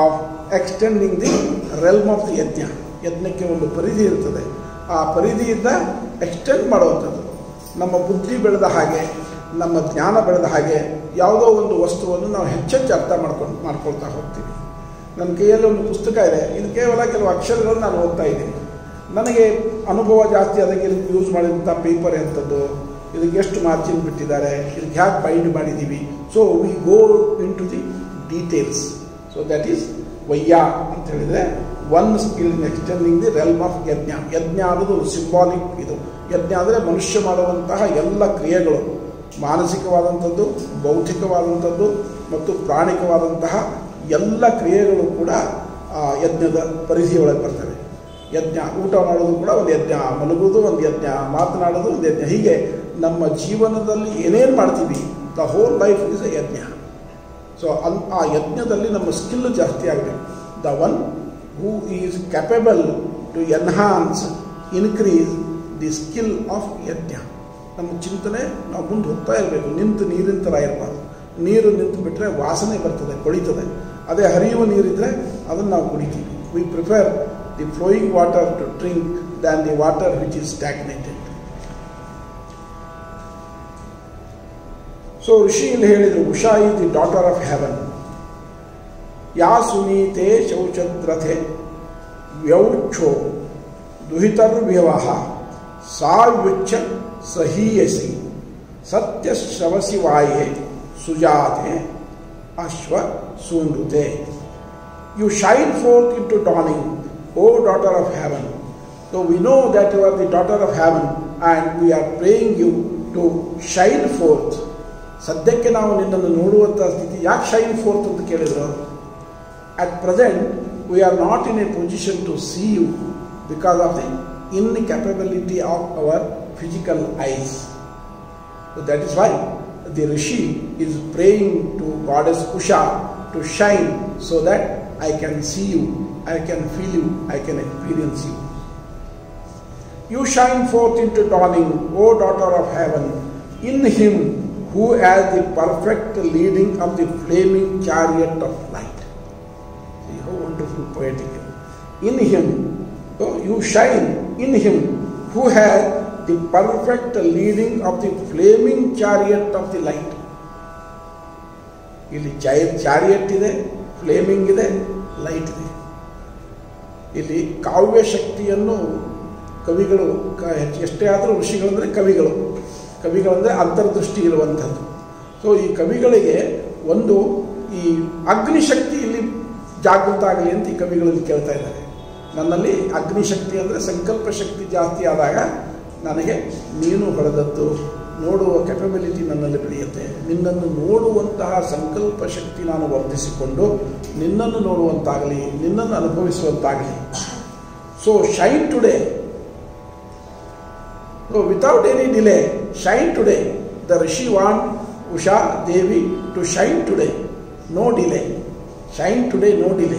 extending the realm of the yajna ಯಜ್ಞಕ್ಕೆ ಒಂದು ಪರಿಧಿ ಇರ್ತದೆ ಆ ಪರಿಧಿಯಿಂದ extend ಮಾಡುವಂಥದ್ದು ನಮ್ಮ ಬುದ್ಧಿ ಬೆಳೆದ ಹಾಗೆ ನಮ್ಮ ಜ್ಞಾನ ಬೆಳೆದ ಹಾಗೆ ಯಾವುದೋ ಒಂದು ವಸ್ತುವನ್ನು ನಾವು ಹೆಚ್ಚೆಚ್ಚು ಅರ್ಥ ಮಾಡ್ಕೊಂಡು ಮಾಡ್ಕೊಳ್ತಾ ಹೋಗ್ತೀವಿ ನನ್ನ ಕೈಯಲ್ಲಿ ಒಂದು ಪುಸ್ತಕ ಇದೆ ಇದು ಕೇವಲ ಕೆಲವು ಅಕ್ಷರಗಳನ್ನು ನಾನು ಓದ್ತಾ ಇದ್ದೀನಿ ನನಗೆ ಅನುಭವ ಜಾಸ್ತಿ ಅದಕ್ಕೆ ಇದಕ್ಕೆ ಯೂಸ್ ಮಾಡಿದಂಥ ಪೇಪರ್ ಎಂಥದ್ದು ಇದಕ್ಕೆ ಎಷ್ಟು ಮಾರ್ಜಿನ್ ಬಿಟ್ಟಿದ್ದಾರೆ ಇದಕ್ಕೆ ಹ್ಯಾಕ್ ಬೈಂಡ್ ಮಾಡಿದ್ದೀವಿ so we go into the details so that is Vayya ಅಂತ ಹೇಳಿದರೆ one skill in extending the realm of yajna ಯಜ್ಞ ಅನ್ನೋದು ಸಿಂಬಾಲಿಕ್ ಇದು ಯಜ್ಞ ಅಂದರೆ ಮನುಷ್ಯ ಮಾಡುವಂತಹ ಎಲ್ಲ ಕ್ರಿಯೆಗಳು ಮಾನಸಿಕವಾದಂಥದ್ದು ಬೌದ್ಧಿಕವಾದಂಥದ್ದು ಮತ್ತು ಪ್ರಾಣಿಕವಾದಂತಹ ಎಲ್ಲ ಕ್ರಿಯೆಗಳು ಕೂಡ ಆ ಯಜ್ಞದ ಪರಿಧಿಯೊಳಗೆ ಬರ್ತವೆ ಯಜ್ಞ ಊಟ ಮಾಡೋದು ಕೂಡ ಒಂದು ಯಜ್ಞ ಮಲಗೋದು ಒಂದು ಯಜ್ಞ ಮಾತನಾಡೋದು ಒಂದು ಯಜ್ಞ ಹೀಗೆ ನಮ್ಮ ಜೀವನದಲ್ಲಿ ಏನೇನು ಮಾಡ್ತೀವಿ the whole life is a yajna so ಅನ್ ಆ ಯಜ್ಞದಲ್ಲಿ ನಮ್ಮ ಸ್ಕಿಲ್ ಜಾಸ್ತಿ ಆಗಬೇಕು the one who is capable to enhance increase the skill of yajna ನಮ್ಮ ಚಿಂತನೆ ನಾವು ಮುಂದೆ ಹೋಗ್ತಾ ಇರಬೇಕು ನಿಂತು ನೀರಿನ ಥರ ಇರಬಾರ್ದು ನೀರು ನಿಂತು ಬಿಟ್ಟರೆ ವಾಸನೆ ಬರ್ತದೆ ಕೊಳಿತದೆ ಅದೇ ಹರಿಯುವ ನೀರಿದ್ದರೆ ಅದನ್ನು ನಾವು ಕುಡಿತೀವಿ we prefer the flowing water to drink than the water which is stagnated so ಋಷಿ ಇಲ್ಲಿ ಹೇಳಿದರು ಉಷಾ ಈ ದಿ ಡಾಟರ್ ಆಫ್ ಹೆವನ್ ಯಾ ಸುನೀತೆ ಶೌಚದ್ರಥೆ ವ್ಯೌಕ್ಷೋ ದುಹಿತರ್ವ್ಯವಹ ಸಾವ್ಯುಚ್ಛ ಸಹೀಯಸಿ ಸತ್ಯ ಶ್ರವಸಿ ವಾಯೆ ಸುಜಾತೆ ಅಶ್ವ ಸೂನೃತೆ you shine forth into dawning O daughter of heaven so we know that you are the daughter of heaven and we are praying you to shine forth ಸದ್ಯಕ್ಕೆ ನಾವು ನಿನ್ನನ್ನು ನೋಡುವಂಥ ಸ್ಥಿತಿ ಯಾಕೆ ಶೈನ್ ಫೋರ್ತ್ ಅಂತ ಕೇಳಿದ್ರು at present we are not in a position to see you because of the incapability of our physical eyes. So that is why the Rishi is praying to Goddess Usha to shine so that I can see you, I can feel you, I can experience you. You shine forth into dawning, O daughter of heaven, in him who has the perfect leading of the flaming chariot of light. See how wonderful poetic. In him, so you shine in him who has the perfect leading of the flaming chariot of the light. ಇಲ್ಲಿ ಚೈ chariot ಇದೆ flaming ಇದೆ light ಇದೆ ಇಲ್ಲಿ ಕಾವ್ಯ ಶಕ್ತಿಯನ್ನು ಕವಿಗಳು ಕ ಎಷ್ಟೇ ಆದರೂ ಋಷಿಗಳಂದರೆ ಕವಿಗಳು ಕವಿಗಳಂದರೆ ಅಂತರ್ದೃಷ್ಟಿ ಇರುವಂಥದ್ದು ಸೊ ಈ ಕವಿಗಳಿಗೆ ಒಂದು ಈ ಅಗ್ನಿಶಕ್ತಿ ಇಲ್ಲಿ ಜಾಗೃತ ಆಗಲಿ ಅಂತ ಈ ಕವಿಗಳಲ್ಲಿ ಕೇಳ್ತಾ ಇದ್ದಾರೆ ನನ್ನಲ್ಲಿ ಅಗ್ನಿಶಕ್ತಿ ಅಂದರೆ ಸಂಕಲ್ಪ ಶಕ್ತಿ ಜಾಸ್ತಿ ಆದಾಗ ನನಗೆ ನೀನು ಹೊಳೆದದ್ದು ನೋಡುವ ಕೆಪಬಿಲಿಟಿ ನನ್ನಲ್ಲಿ ಬೆಳೆಯುತ್ತೆ ನಿನ್ನನ್ನು ನೋಡುವಂತಹ ಸಂಕಲ್ಪ ಶಕ್ತಿ ನಾನು ವರ್ಧಿಸಿಕೊಂಡು ನಿನ್ನನ್ನು ನೋಡುವಂತಾಗಲಿ ನಿನ್ನನ್ನು ಅನುಭವಿಸುವಂತಾಗಲಿ so shine today so without any delay shine today the rishi want Usha Devi to shine today no delay shine today no delay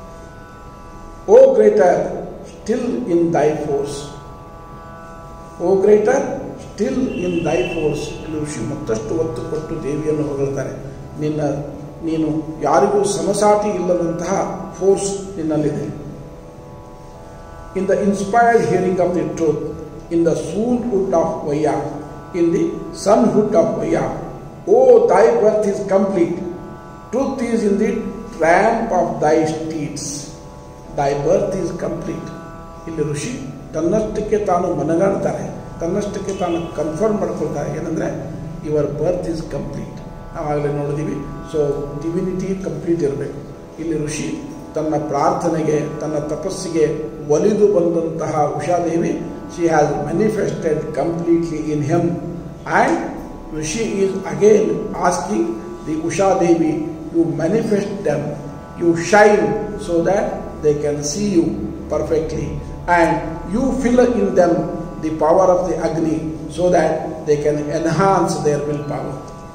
O greater still in thy force O greater still in thy force ಇಲ್ಲಿ ಋಷಿ ಮತ್ತಷ್ಟು ಒತ್ತು ಕೊಟ್ಟು ದೇವಿಯನ್ನು ಹೊಗಳ್ತಾರೆ ನಿನ್ನ ನೀನು ಯಾರಿಗೂ ಸಮಸಾಟಿ ಇಲ್ಲದಂತಹ ಫೋರ್ಸ್ ನಿನ್ನಲ್ಲಿದೆ in the inspired hearing of the truth in the sonhood of Vayya in the sonhood of Vayya O thy birth is complete truth is in the tramp of thy steeds ದೈ birth is complete ಇಲ್ಲಿ ಋಷಿ ತನ್ನಷ್ಟಕ್ಕೆ ತಾನು ಮನಗಾಣ್ತಾರೆ ತನ್ನಷ್ಟಕ್ಕೆ ತಾನು confirm ಮಾಡ್ಕೊಳ್ತಾರೆ ಏನಂದರೆ your birth is complete ನಾವಾಗಲೇ ನೋಡಿದ್ದೀವಿ ಸೊ ಡಿವಿನಿಟಿ ಕಂಪ್ಲೀಟ್ ಇರಬೇಕು ಇಲ್ಲಿ ಋಷಿ ತನ್ನ ಪ್ರಾರ್ಥನೆಗೆ ತನ್ನ ತಪಸ್ಸಿಗೆ ಒಲಿದು ಬಂದಂತಹ Ushadevi she has manifested completely in him and rishi is again asking the Ushadevi you manifest them you shine so that they can see you perfectly and you fill in them the power of the Agni so that they can enhance their willpower.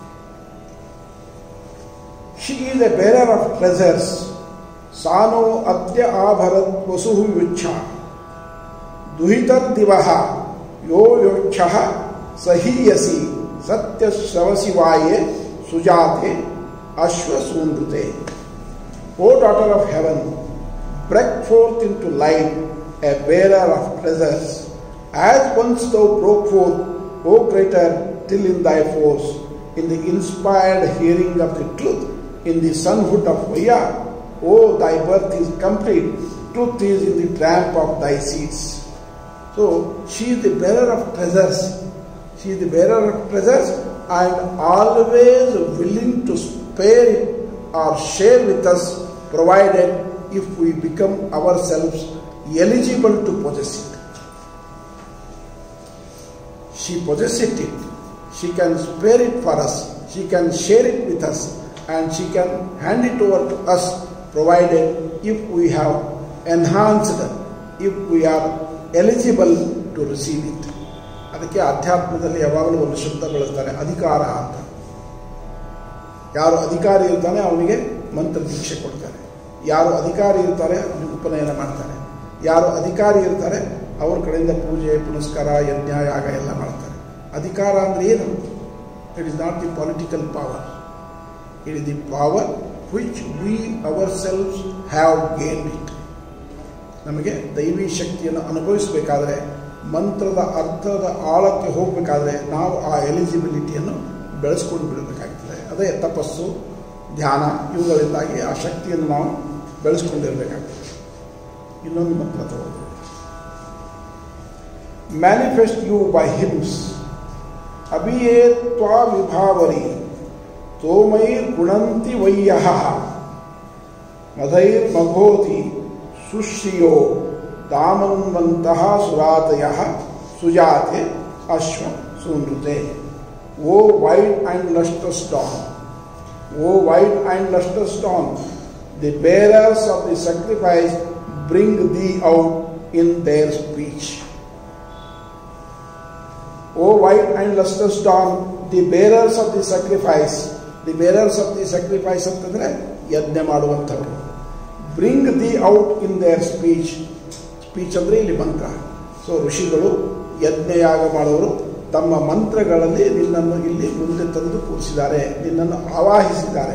She is a bearer of treasures. Sano adya abharat vasuhu yucha. Duhitar divaha yo yochaha sahiyasi satya shravasi vaye sujate ashwa sunrute. O daughter of heaven, break forth into light, a bearer of treasures. As once thou broke forth, O greater, till in thy force, in the inspired hearing of the truth, in the sonhood of Vaya, O thy birth is complete, truth is in the tramp of thy seeds. So she is the bearer of treasures. She is the bearer of treasures and always willing to spare it or share with us, provided if we become ourselves eligible to possess it. She possesses it. She can spare it for us. She can share it with us and she can hand it over to us provided if we have enhanced, if we are eligible to receive it. ಅದಕ್ಕೆ ಅಧ್ಯಾತ್ಮದಲ್ಲಿ ಯಾವಾಗಲೂ ಒಂದು ಶಬ್ದ ಬಳಸ್ತಾರೆ ಅಧಿಕಾರ ಅಂತ ಯಾರು ಅಧಿಕಾರಿ ಇರ್ತಾನೆ ಅವನಿಗೆ ಮಂತ್ರ ದೀಕ್ಷೆ ಕೊಡ್ತಾರೆ ಯಾರು ಅಧಿಕಾರಿ ಇರ್ತಾರೆ ಅವನಿಗೆ ಉಪನಯನ ಮಾಡ್ತಾರೆ ಯಾರು ಅಧಿಕಾರಿ ಇರ್ತಾರೆ ಅವ್ರ ಕಡೆಯಿಂದ ಪೂಜೆ ಪುನಸ್ಕಾರ ಯಜ್ಞ ಯಾಗ ಎಲ್ಲ ಮಾಡ್ತಾರೆ ಅಧಿಕಾರ ಅಂದರೆ ಏನು it is not the political power it is the power which we ourselves have gain it ನಮಗೆ ದೈವಿ ಶಕ್ತಿಯನ್ನು ಅನುಭವಿಸಬೇಕಾದ್ರೆ ಮಂತ್ರದ ಅರ್ಥದ ಆಳಕ್ಕೆ ಹೋಗಬೇಕಾದ್ರೆ ನಾವು ಆ ಎಲಿಜಿಬಿಲಿಟಿಯನ್ನು ಬೆಳೆಸ್ಕೊಂಡು ಬಿಡಬೇಕಾಗ್ತದೆ ಅದೇ ತಪಸ್ಸು ಧ್ಯಾನ ಇವುಗಳಿಂದಾಗಿ ಆ ಶಕ್ತಿಯನ್ನು ನಾವು ಬೆಳೆಸ್ಕೊಂಡಿರಬೇಕಾಗ್ತದೆ ಇನ್ನೊಂದು ಮಂತ್ರ ತಗೊಳ್ತೀವಿ ಮ್ಯಾನಿಫೆಸ್ಟ್ ಯು ಬೈ ಹಿಮ್ಸ್ ಅಭಿಯೇ ತ್ವಾ ವಿಭಾವರಿ ತೋಮೈರ್ ಗುಣಂತಿ ವಯ್ಯ ಮಧೈರ್ ಮಘೋತಿ ಸುಶ್ರಿಯೋ ತಾಮನ್ವಂತಹ ಸುರಾತಯ ಸುಜಾತೆ ಅಶ್ವ ಸೂನೃತೆ O white and lustrous dawn O white and lustrous dawn the bearers of the sacrifice bring the out in their speech O white and lustrous dawn the bearers of the sacrifice the bearers of the sacrifice ಅಂತಂದರೆ ಯಜ್ಞ ಮಾಡುವಂಥವ್ರು bring the out in their speech speech ಅಂದರೆ ಇಲ್ಲಿ ಮಂತ್ರ so ಋಷಿಗಳು ಯಜ್ಞಯಾಗ ಮಾಡೋರು ತಮ್ಮ ಮಂತ್ರಗಳಲ್ಲಿ ನಿನ್ನನ್ನು ಇಲ್ಲಿ ಮುಂದೆ ತಂದು ಕೂರಿಸಿದ್ದಾರೆ ನಿನ್ನನ್ನು ಆವಾಹಿಸಿದ್ದಾರೆ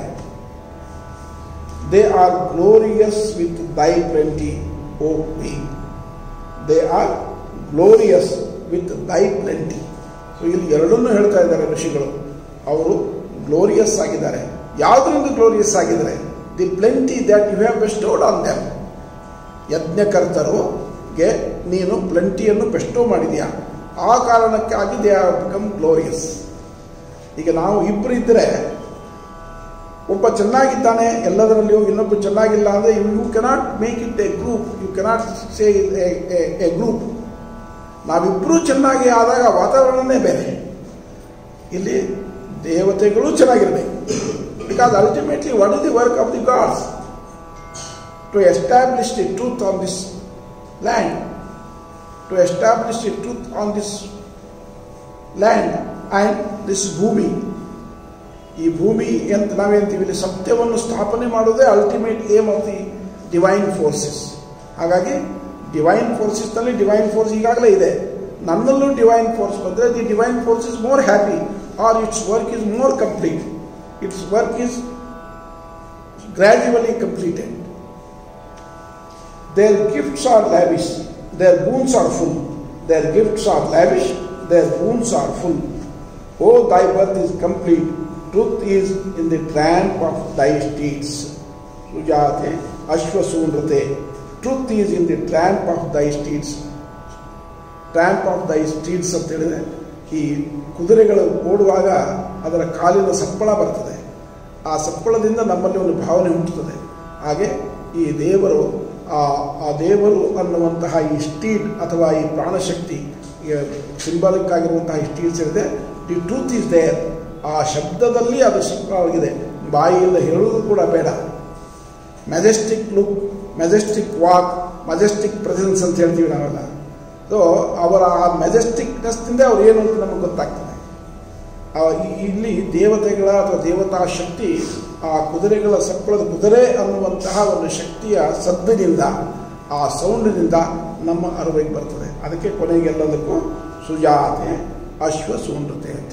they are glorious with thy plenty oh be they are glorious with thy plenty so ಇಲ್ಲಿ ಎರಡನ್ನೂ ಹೇಳ್ತಾ ಇದ್ದಾರೆ ಋಷಿಗಳು ಅವರು ಗ್ಲೋರಿಯಸ್ ಆಗಿದ್ದಾರೆ ಯಾವುದರಿಂದ ಗ್ಲೋರಿಯಸ್ ಆಗಿದ್ದಾರೆ the plenty that you have bestowed on them ಯಜ್ಞಕರ್ತರುಗೆ ನೀನು ಪ್ಲೆಂಟಿಯನ್ನು ಬೆಸ್ಟೋ ಮಾಡಿದೆಯಾ ಆ ಕಾರಣಕ್ಕಾಗಿ ದೇ ಆರ್ ಬಿಕಮ್ ಗ್ಲೋರಿಯಸ್ ಈಗ ನಾವು ಇಬ್ಬರು ಇದ್ದರೆ ಒಬ್ಬ ಚೆನ್ನಾಗಿದ್ದಾನೆ ಎಲ್ಲದರಲ್ಲಿಯೂ ಇನ್ನೊಬ್ಬ ಚೆನ್ನಾಗಿಲ್ಲ ಅಂದರೆ you you cannot make it a group you cannot say a group ನಾವಿಬ್ಬರೂ ಚೆನ್ನಾಗಿ ಆದಾಗ ವಾತಾವರಣನೇ ಬೇರೆ ಇಲ್ಲಿ ದೇವತೆಗಳು ಚೆನ್ನಾಗಿರಬೇಕು because ultimately what is the work of the gods to establish the truth on this land, to establish the truth on this land and this ಭೂಮಿ ಈ ಭೂಮಿ ಅಂತ ನಾವೇಂತೀವಿ ಇಲ್ಲಿ ಸತ್ಯವನ್ನು ಸ್ಥಾಪನೆ ಮಾಡೋದೇ ultimate aim of the divine forces ಹಾಗಾಗಿ divine ಫೋರ್ಸಸ್ನಲ್ಲಿ ಡಿವೈನ್ ಫೋರ್ಸ್ ಈಗಾಗಲೇ ಇದೆ ನನ್ನಲ್ಲೂ ಡಿವೈನ್ ಫೋರ್ಸ್ ಬಂದರೆ the divine force is more happy or its work is more complete its work is gradually completed Their gifts are lavish, their boons are full. Their gifts are lavish, their boons are full. O thy birth is complete, truth is in the tramp of thy steeds. Sujate, Ashwasunrate, truth is in the tramp of thy steeds. Tramp of thy streets ಅಂತ ಹೇಳಿದ್ರೆ ಈ ಕುದುರೆಗಳು ಓಡುವಾಗ ಅದರ ಕಾಲಿನ ಸಪ್ಪಳ ಬರ್ತದೆ ಆ ಸಪ್ಪಳದಿಂದ ನಮ್ಮಲ್ಲಿ ಒಂದು ಭಾವನೆ ಹುಟ್ಟುತ್ತದೆ ಹಾಗೆ ಈ ದೇವರು ಆ ಆ ದೇವರು ಅನ್ನುವಂತಹ ಈ ಸ್ಟೀಡ್ ಅಥವಾ ಈ ಪ್ರಾಣಶಕ್ತಿ ಸಿಂಬಾಲಿಕ್ ಆಗಿರುವಂತಹ ಈ ಸ್ಟೀಡ್ಸ್ ಇದೆ ದಿ ಟ್ರೂತ್ ಈಸ್ ದೇರ್ ಆ ಶಬ್ದದಲ್ಲಿ ಅದು ಸಿಂಪವಾಗಿದೆ ಬಾಯಿಯಿಂದ ಹೇಳುವುದು ಕೂಡ ಬೇಡ majestic look majestic walk majestic presence ಅಂತ ಹೇಳ್ತೀವಿ ನಾವೆಲ್ಲ ಸೊ ಅವರ ಆ ಮೆಜೆಸ್ಟಿಕ್ನೆಸ್ನಿಂದ ಅವ್ರು ಏನು ಅಂತ ನಮಗೆ ಗೊತ್ತಾಗ್ತದೆ ಇಲ್ಲಿ ದೇವತೆಗಳ ಅಥವಾ ದೇವತಾ ಶಕ್ತಿ ಆ ಕುದುರೆಗಳ ಸಪ್ಪಳದ ಕುದುರೆ ಅನ್ನುವಂತಹ ಒಂದು ಶಕ್ತಿಯ ಸದ್ದಿನಿಂದ ಆ ಸೌಂಡಿನಿಂದ ನಮ್ಮ ಅರಿವಿಗೆ ಬರ್ತದೆ ಅದಕ್ಕೆ ಕೊನೆಗೆಲ್ಲದಕ್ಕೂ ಸುಜಾತೆ ಅಶ್ವ ಸೂಂಡ್ರತೆ ಅಂತ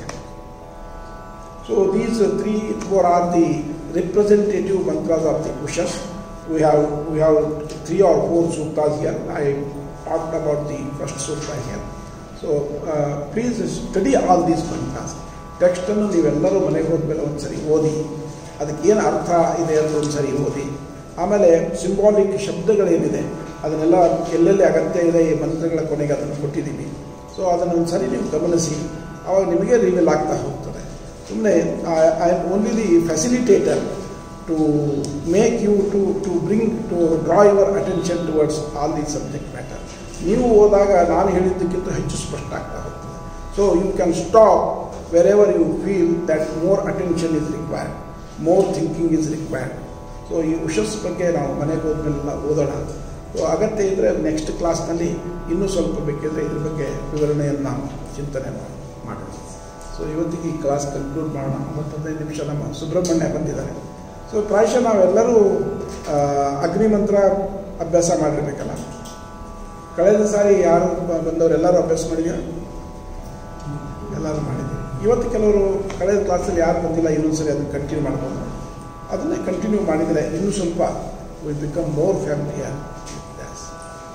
so these three four are the representative mantras of the ಕುಶಸ್ we have we have three or four suttas here. I talked about the first sutta here. So uh, please study all these mantras. ಟೆಕ್ಸ್ಟನ್ನು ನೀವೆಲ್ಲರೂ ಮನೆಗೆ ಹೋದ್ಮೇಲೆ ಒಂದ್ಸರಿ ಓದಿ ಅದಕ್ಕೆ ಏನು ಅರ್ಥ ಇದೆ ಅಂತ ಒಂದ್ಸರಿ ಓದಿ ಆಮೇಲೆ ಸಿಂಬಾಲಿಕ್ ಶಬ್ದಗಳೇನಿದೆ ಅದನ್ನೆಲ್ಲ ಎಲ್ಲೆಲ್ಲಿ ಅಗತ್ಯ ಇದೆ ಈ ಮಂತ್ರಗಳ ಕೊನೆಗೆ ಅದನ್ನು ಕೊಟ್ಟಿದ್ದೀವಿ ಸೊ ಅದನ್ನು ಒಂದ್ಸರಿ ನೀವು ಗಮನಿಸಿ ಆವಾಗ ನಿಮಗೆ ರಿವೀಲ್ ಆಗ್ತಾ ಹೋಗ್ತದೆ ಸುಮ್ಮನೆ I am only the facilitator to make you to to bring to draw your attention towards all the subject matter ನೀವು ಓದಾಗ ನಾನು ಹೇಳಿದ್ದಕ್ಕಿಂತ ಹೆಚ್ಚು ಸ್ಪಷ್ಟ ಆಗ್ತಾ ಹೋಗ್ತದೆ so you can stop wherever you feel that more attention is required more thinking is required so ಈ ಉಷಸ್ ಬಗ್ಗೆ ನಾವು ಮನೆಗೆ ಹೋದ್ಮೇಲೆಲ್ಲ ಓದೋಣ ಸೊ ಅಗತ್ಯ ಇದ್ದರೆ ನೆಕ್ಸ್ಟ್ ಕ್ಲಾಸ್ನಲ್ಲಿ ಇನ್ನೂ ಸ್ವಲ್ಪ ಬೇಕಿದ್ರೆ ಇದ್ರ ಬಗ್ಗೆ ವಿವರಣೆಯನ್ನು ನಾವು ಚಿಂತನೆ ಮಾ- ಮಾಡೋಣ ಸೊ ಇವತ್ತಿಗೆ ಈ ಕ್ಲಾಸ್ ಕನ್ಕ್ಲೂಡ್ ಮಾಡೋಣ ಮತ್ತು ಹದಿನೈದು ನಿಮಿಷ ನಮ್ಮ ಸುಬ್ರಹ್ಮಣ್ಯ ಬಂದಿದ್ದಾರೆ ಸೊ ಪ್ರಾಯಶಃ ನಾವೆಲ್ಲರೂ ಆ, ಅಗ್ನಿ ಮಂತ್ರ ಅಭ್ಯಾಸ ಮಾಡಿರ್ಬೇಕಲ್ಲ ಕಳೆದ ಸಾರಿ ಯಾರು ಬ- ಬಂದವರು ಎಲ್ಲರೂ ಅಭ್ಯಾಸ ಮಾಡಿದ್ಯಾ ಎಲ್ಲರೂ ಮಾಡಿದ್ದೀವಿ ಇವತ್ತು ಕೆಲವರು ಕಳೆದ ಕ್ಲಾಸಲ್ಲಿ ಯಾರು ಬಂದಿಲ್ಲ ಇನ್ನೊಂದು ಸರಿ ಅದನ್ನು ಕಂಟಿನ್ಯೂ ಮಾಡ್ಬೋದು ಅದನ್ನೇ ಕಂಟಿನ್ಯೂ ಮಾಡಿದರೆ ಇನ್ನೂ ಸ್ವಲ್ಪ ವಿಲ್ ಬಿಕಮ್ ಮೋರ್ ಫ್ಯಾಮಿಲಿಯರ್ ಡ್ಯಾನ್ಸ್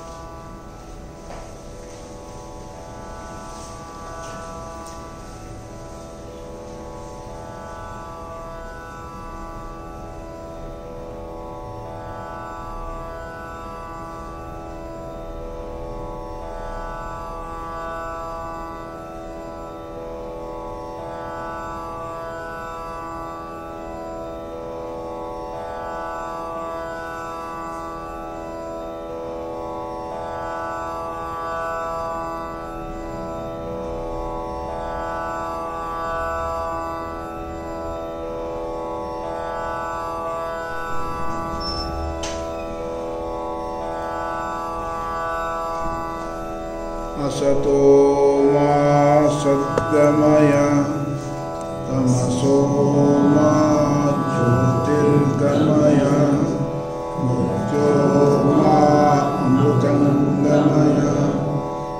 असतो मा सद्गमय तमसो मा ज्योतिर्गमय मृत्यो मा अमृतङ्गमय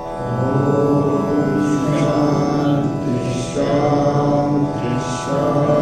ॐ शान्ति शान्ति शान्ति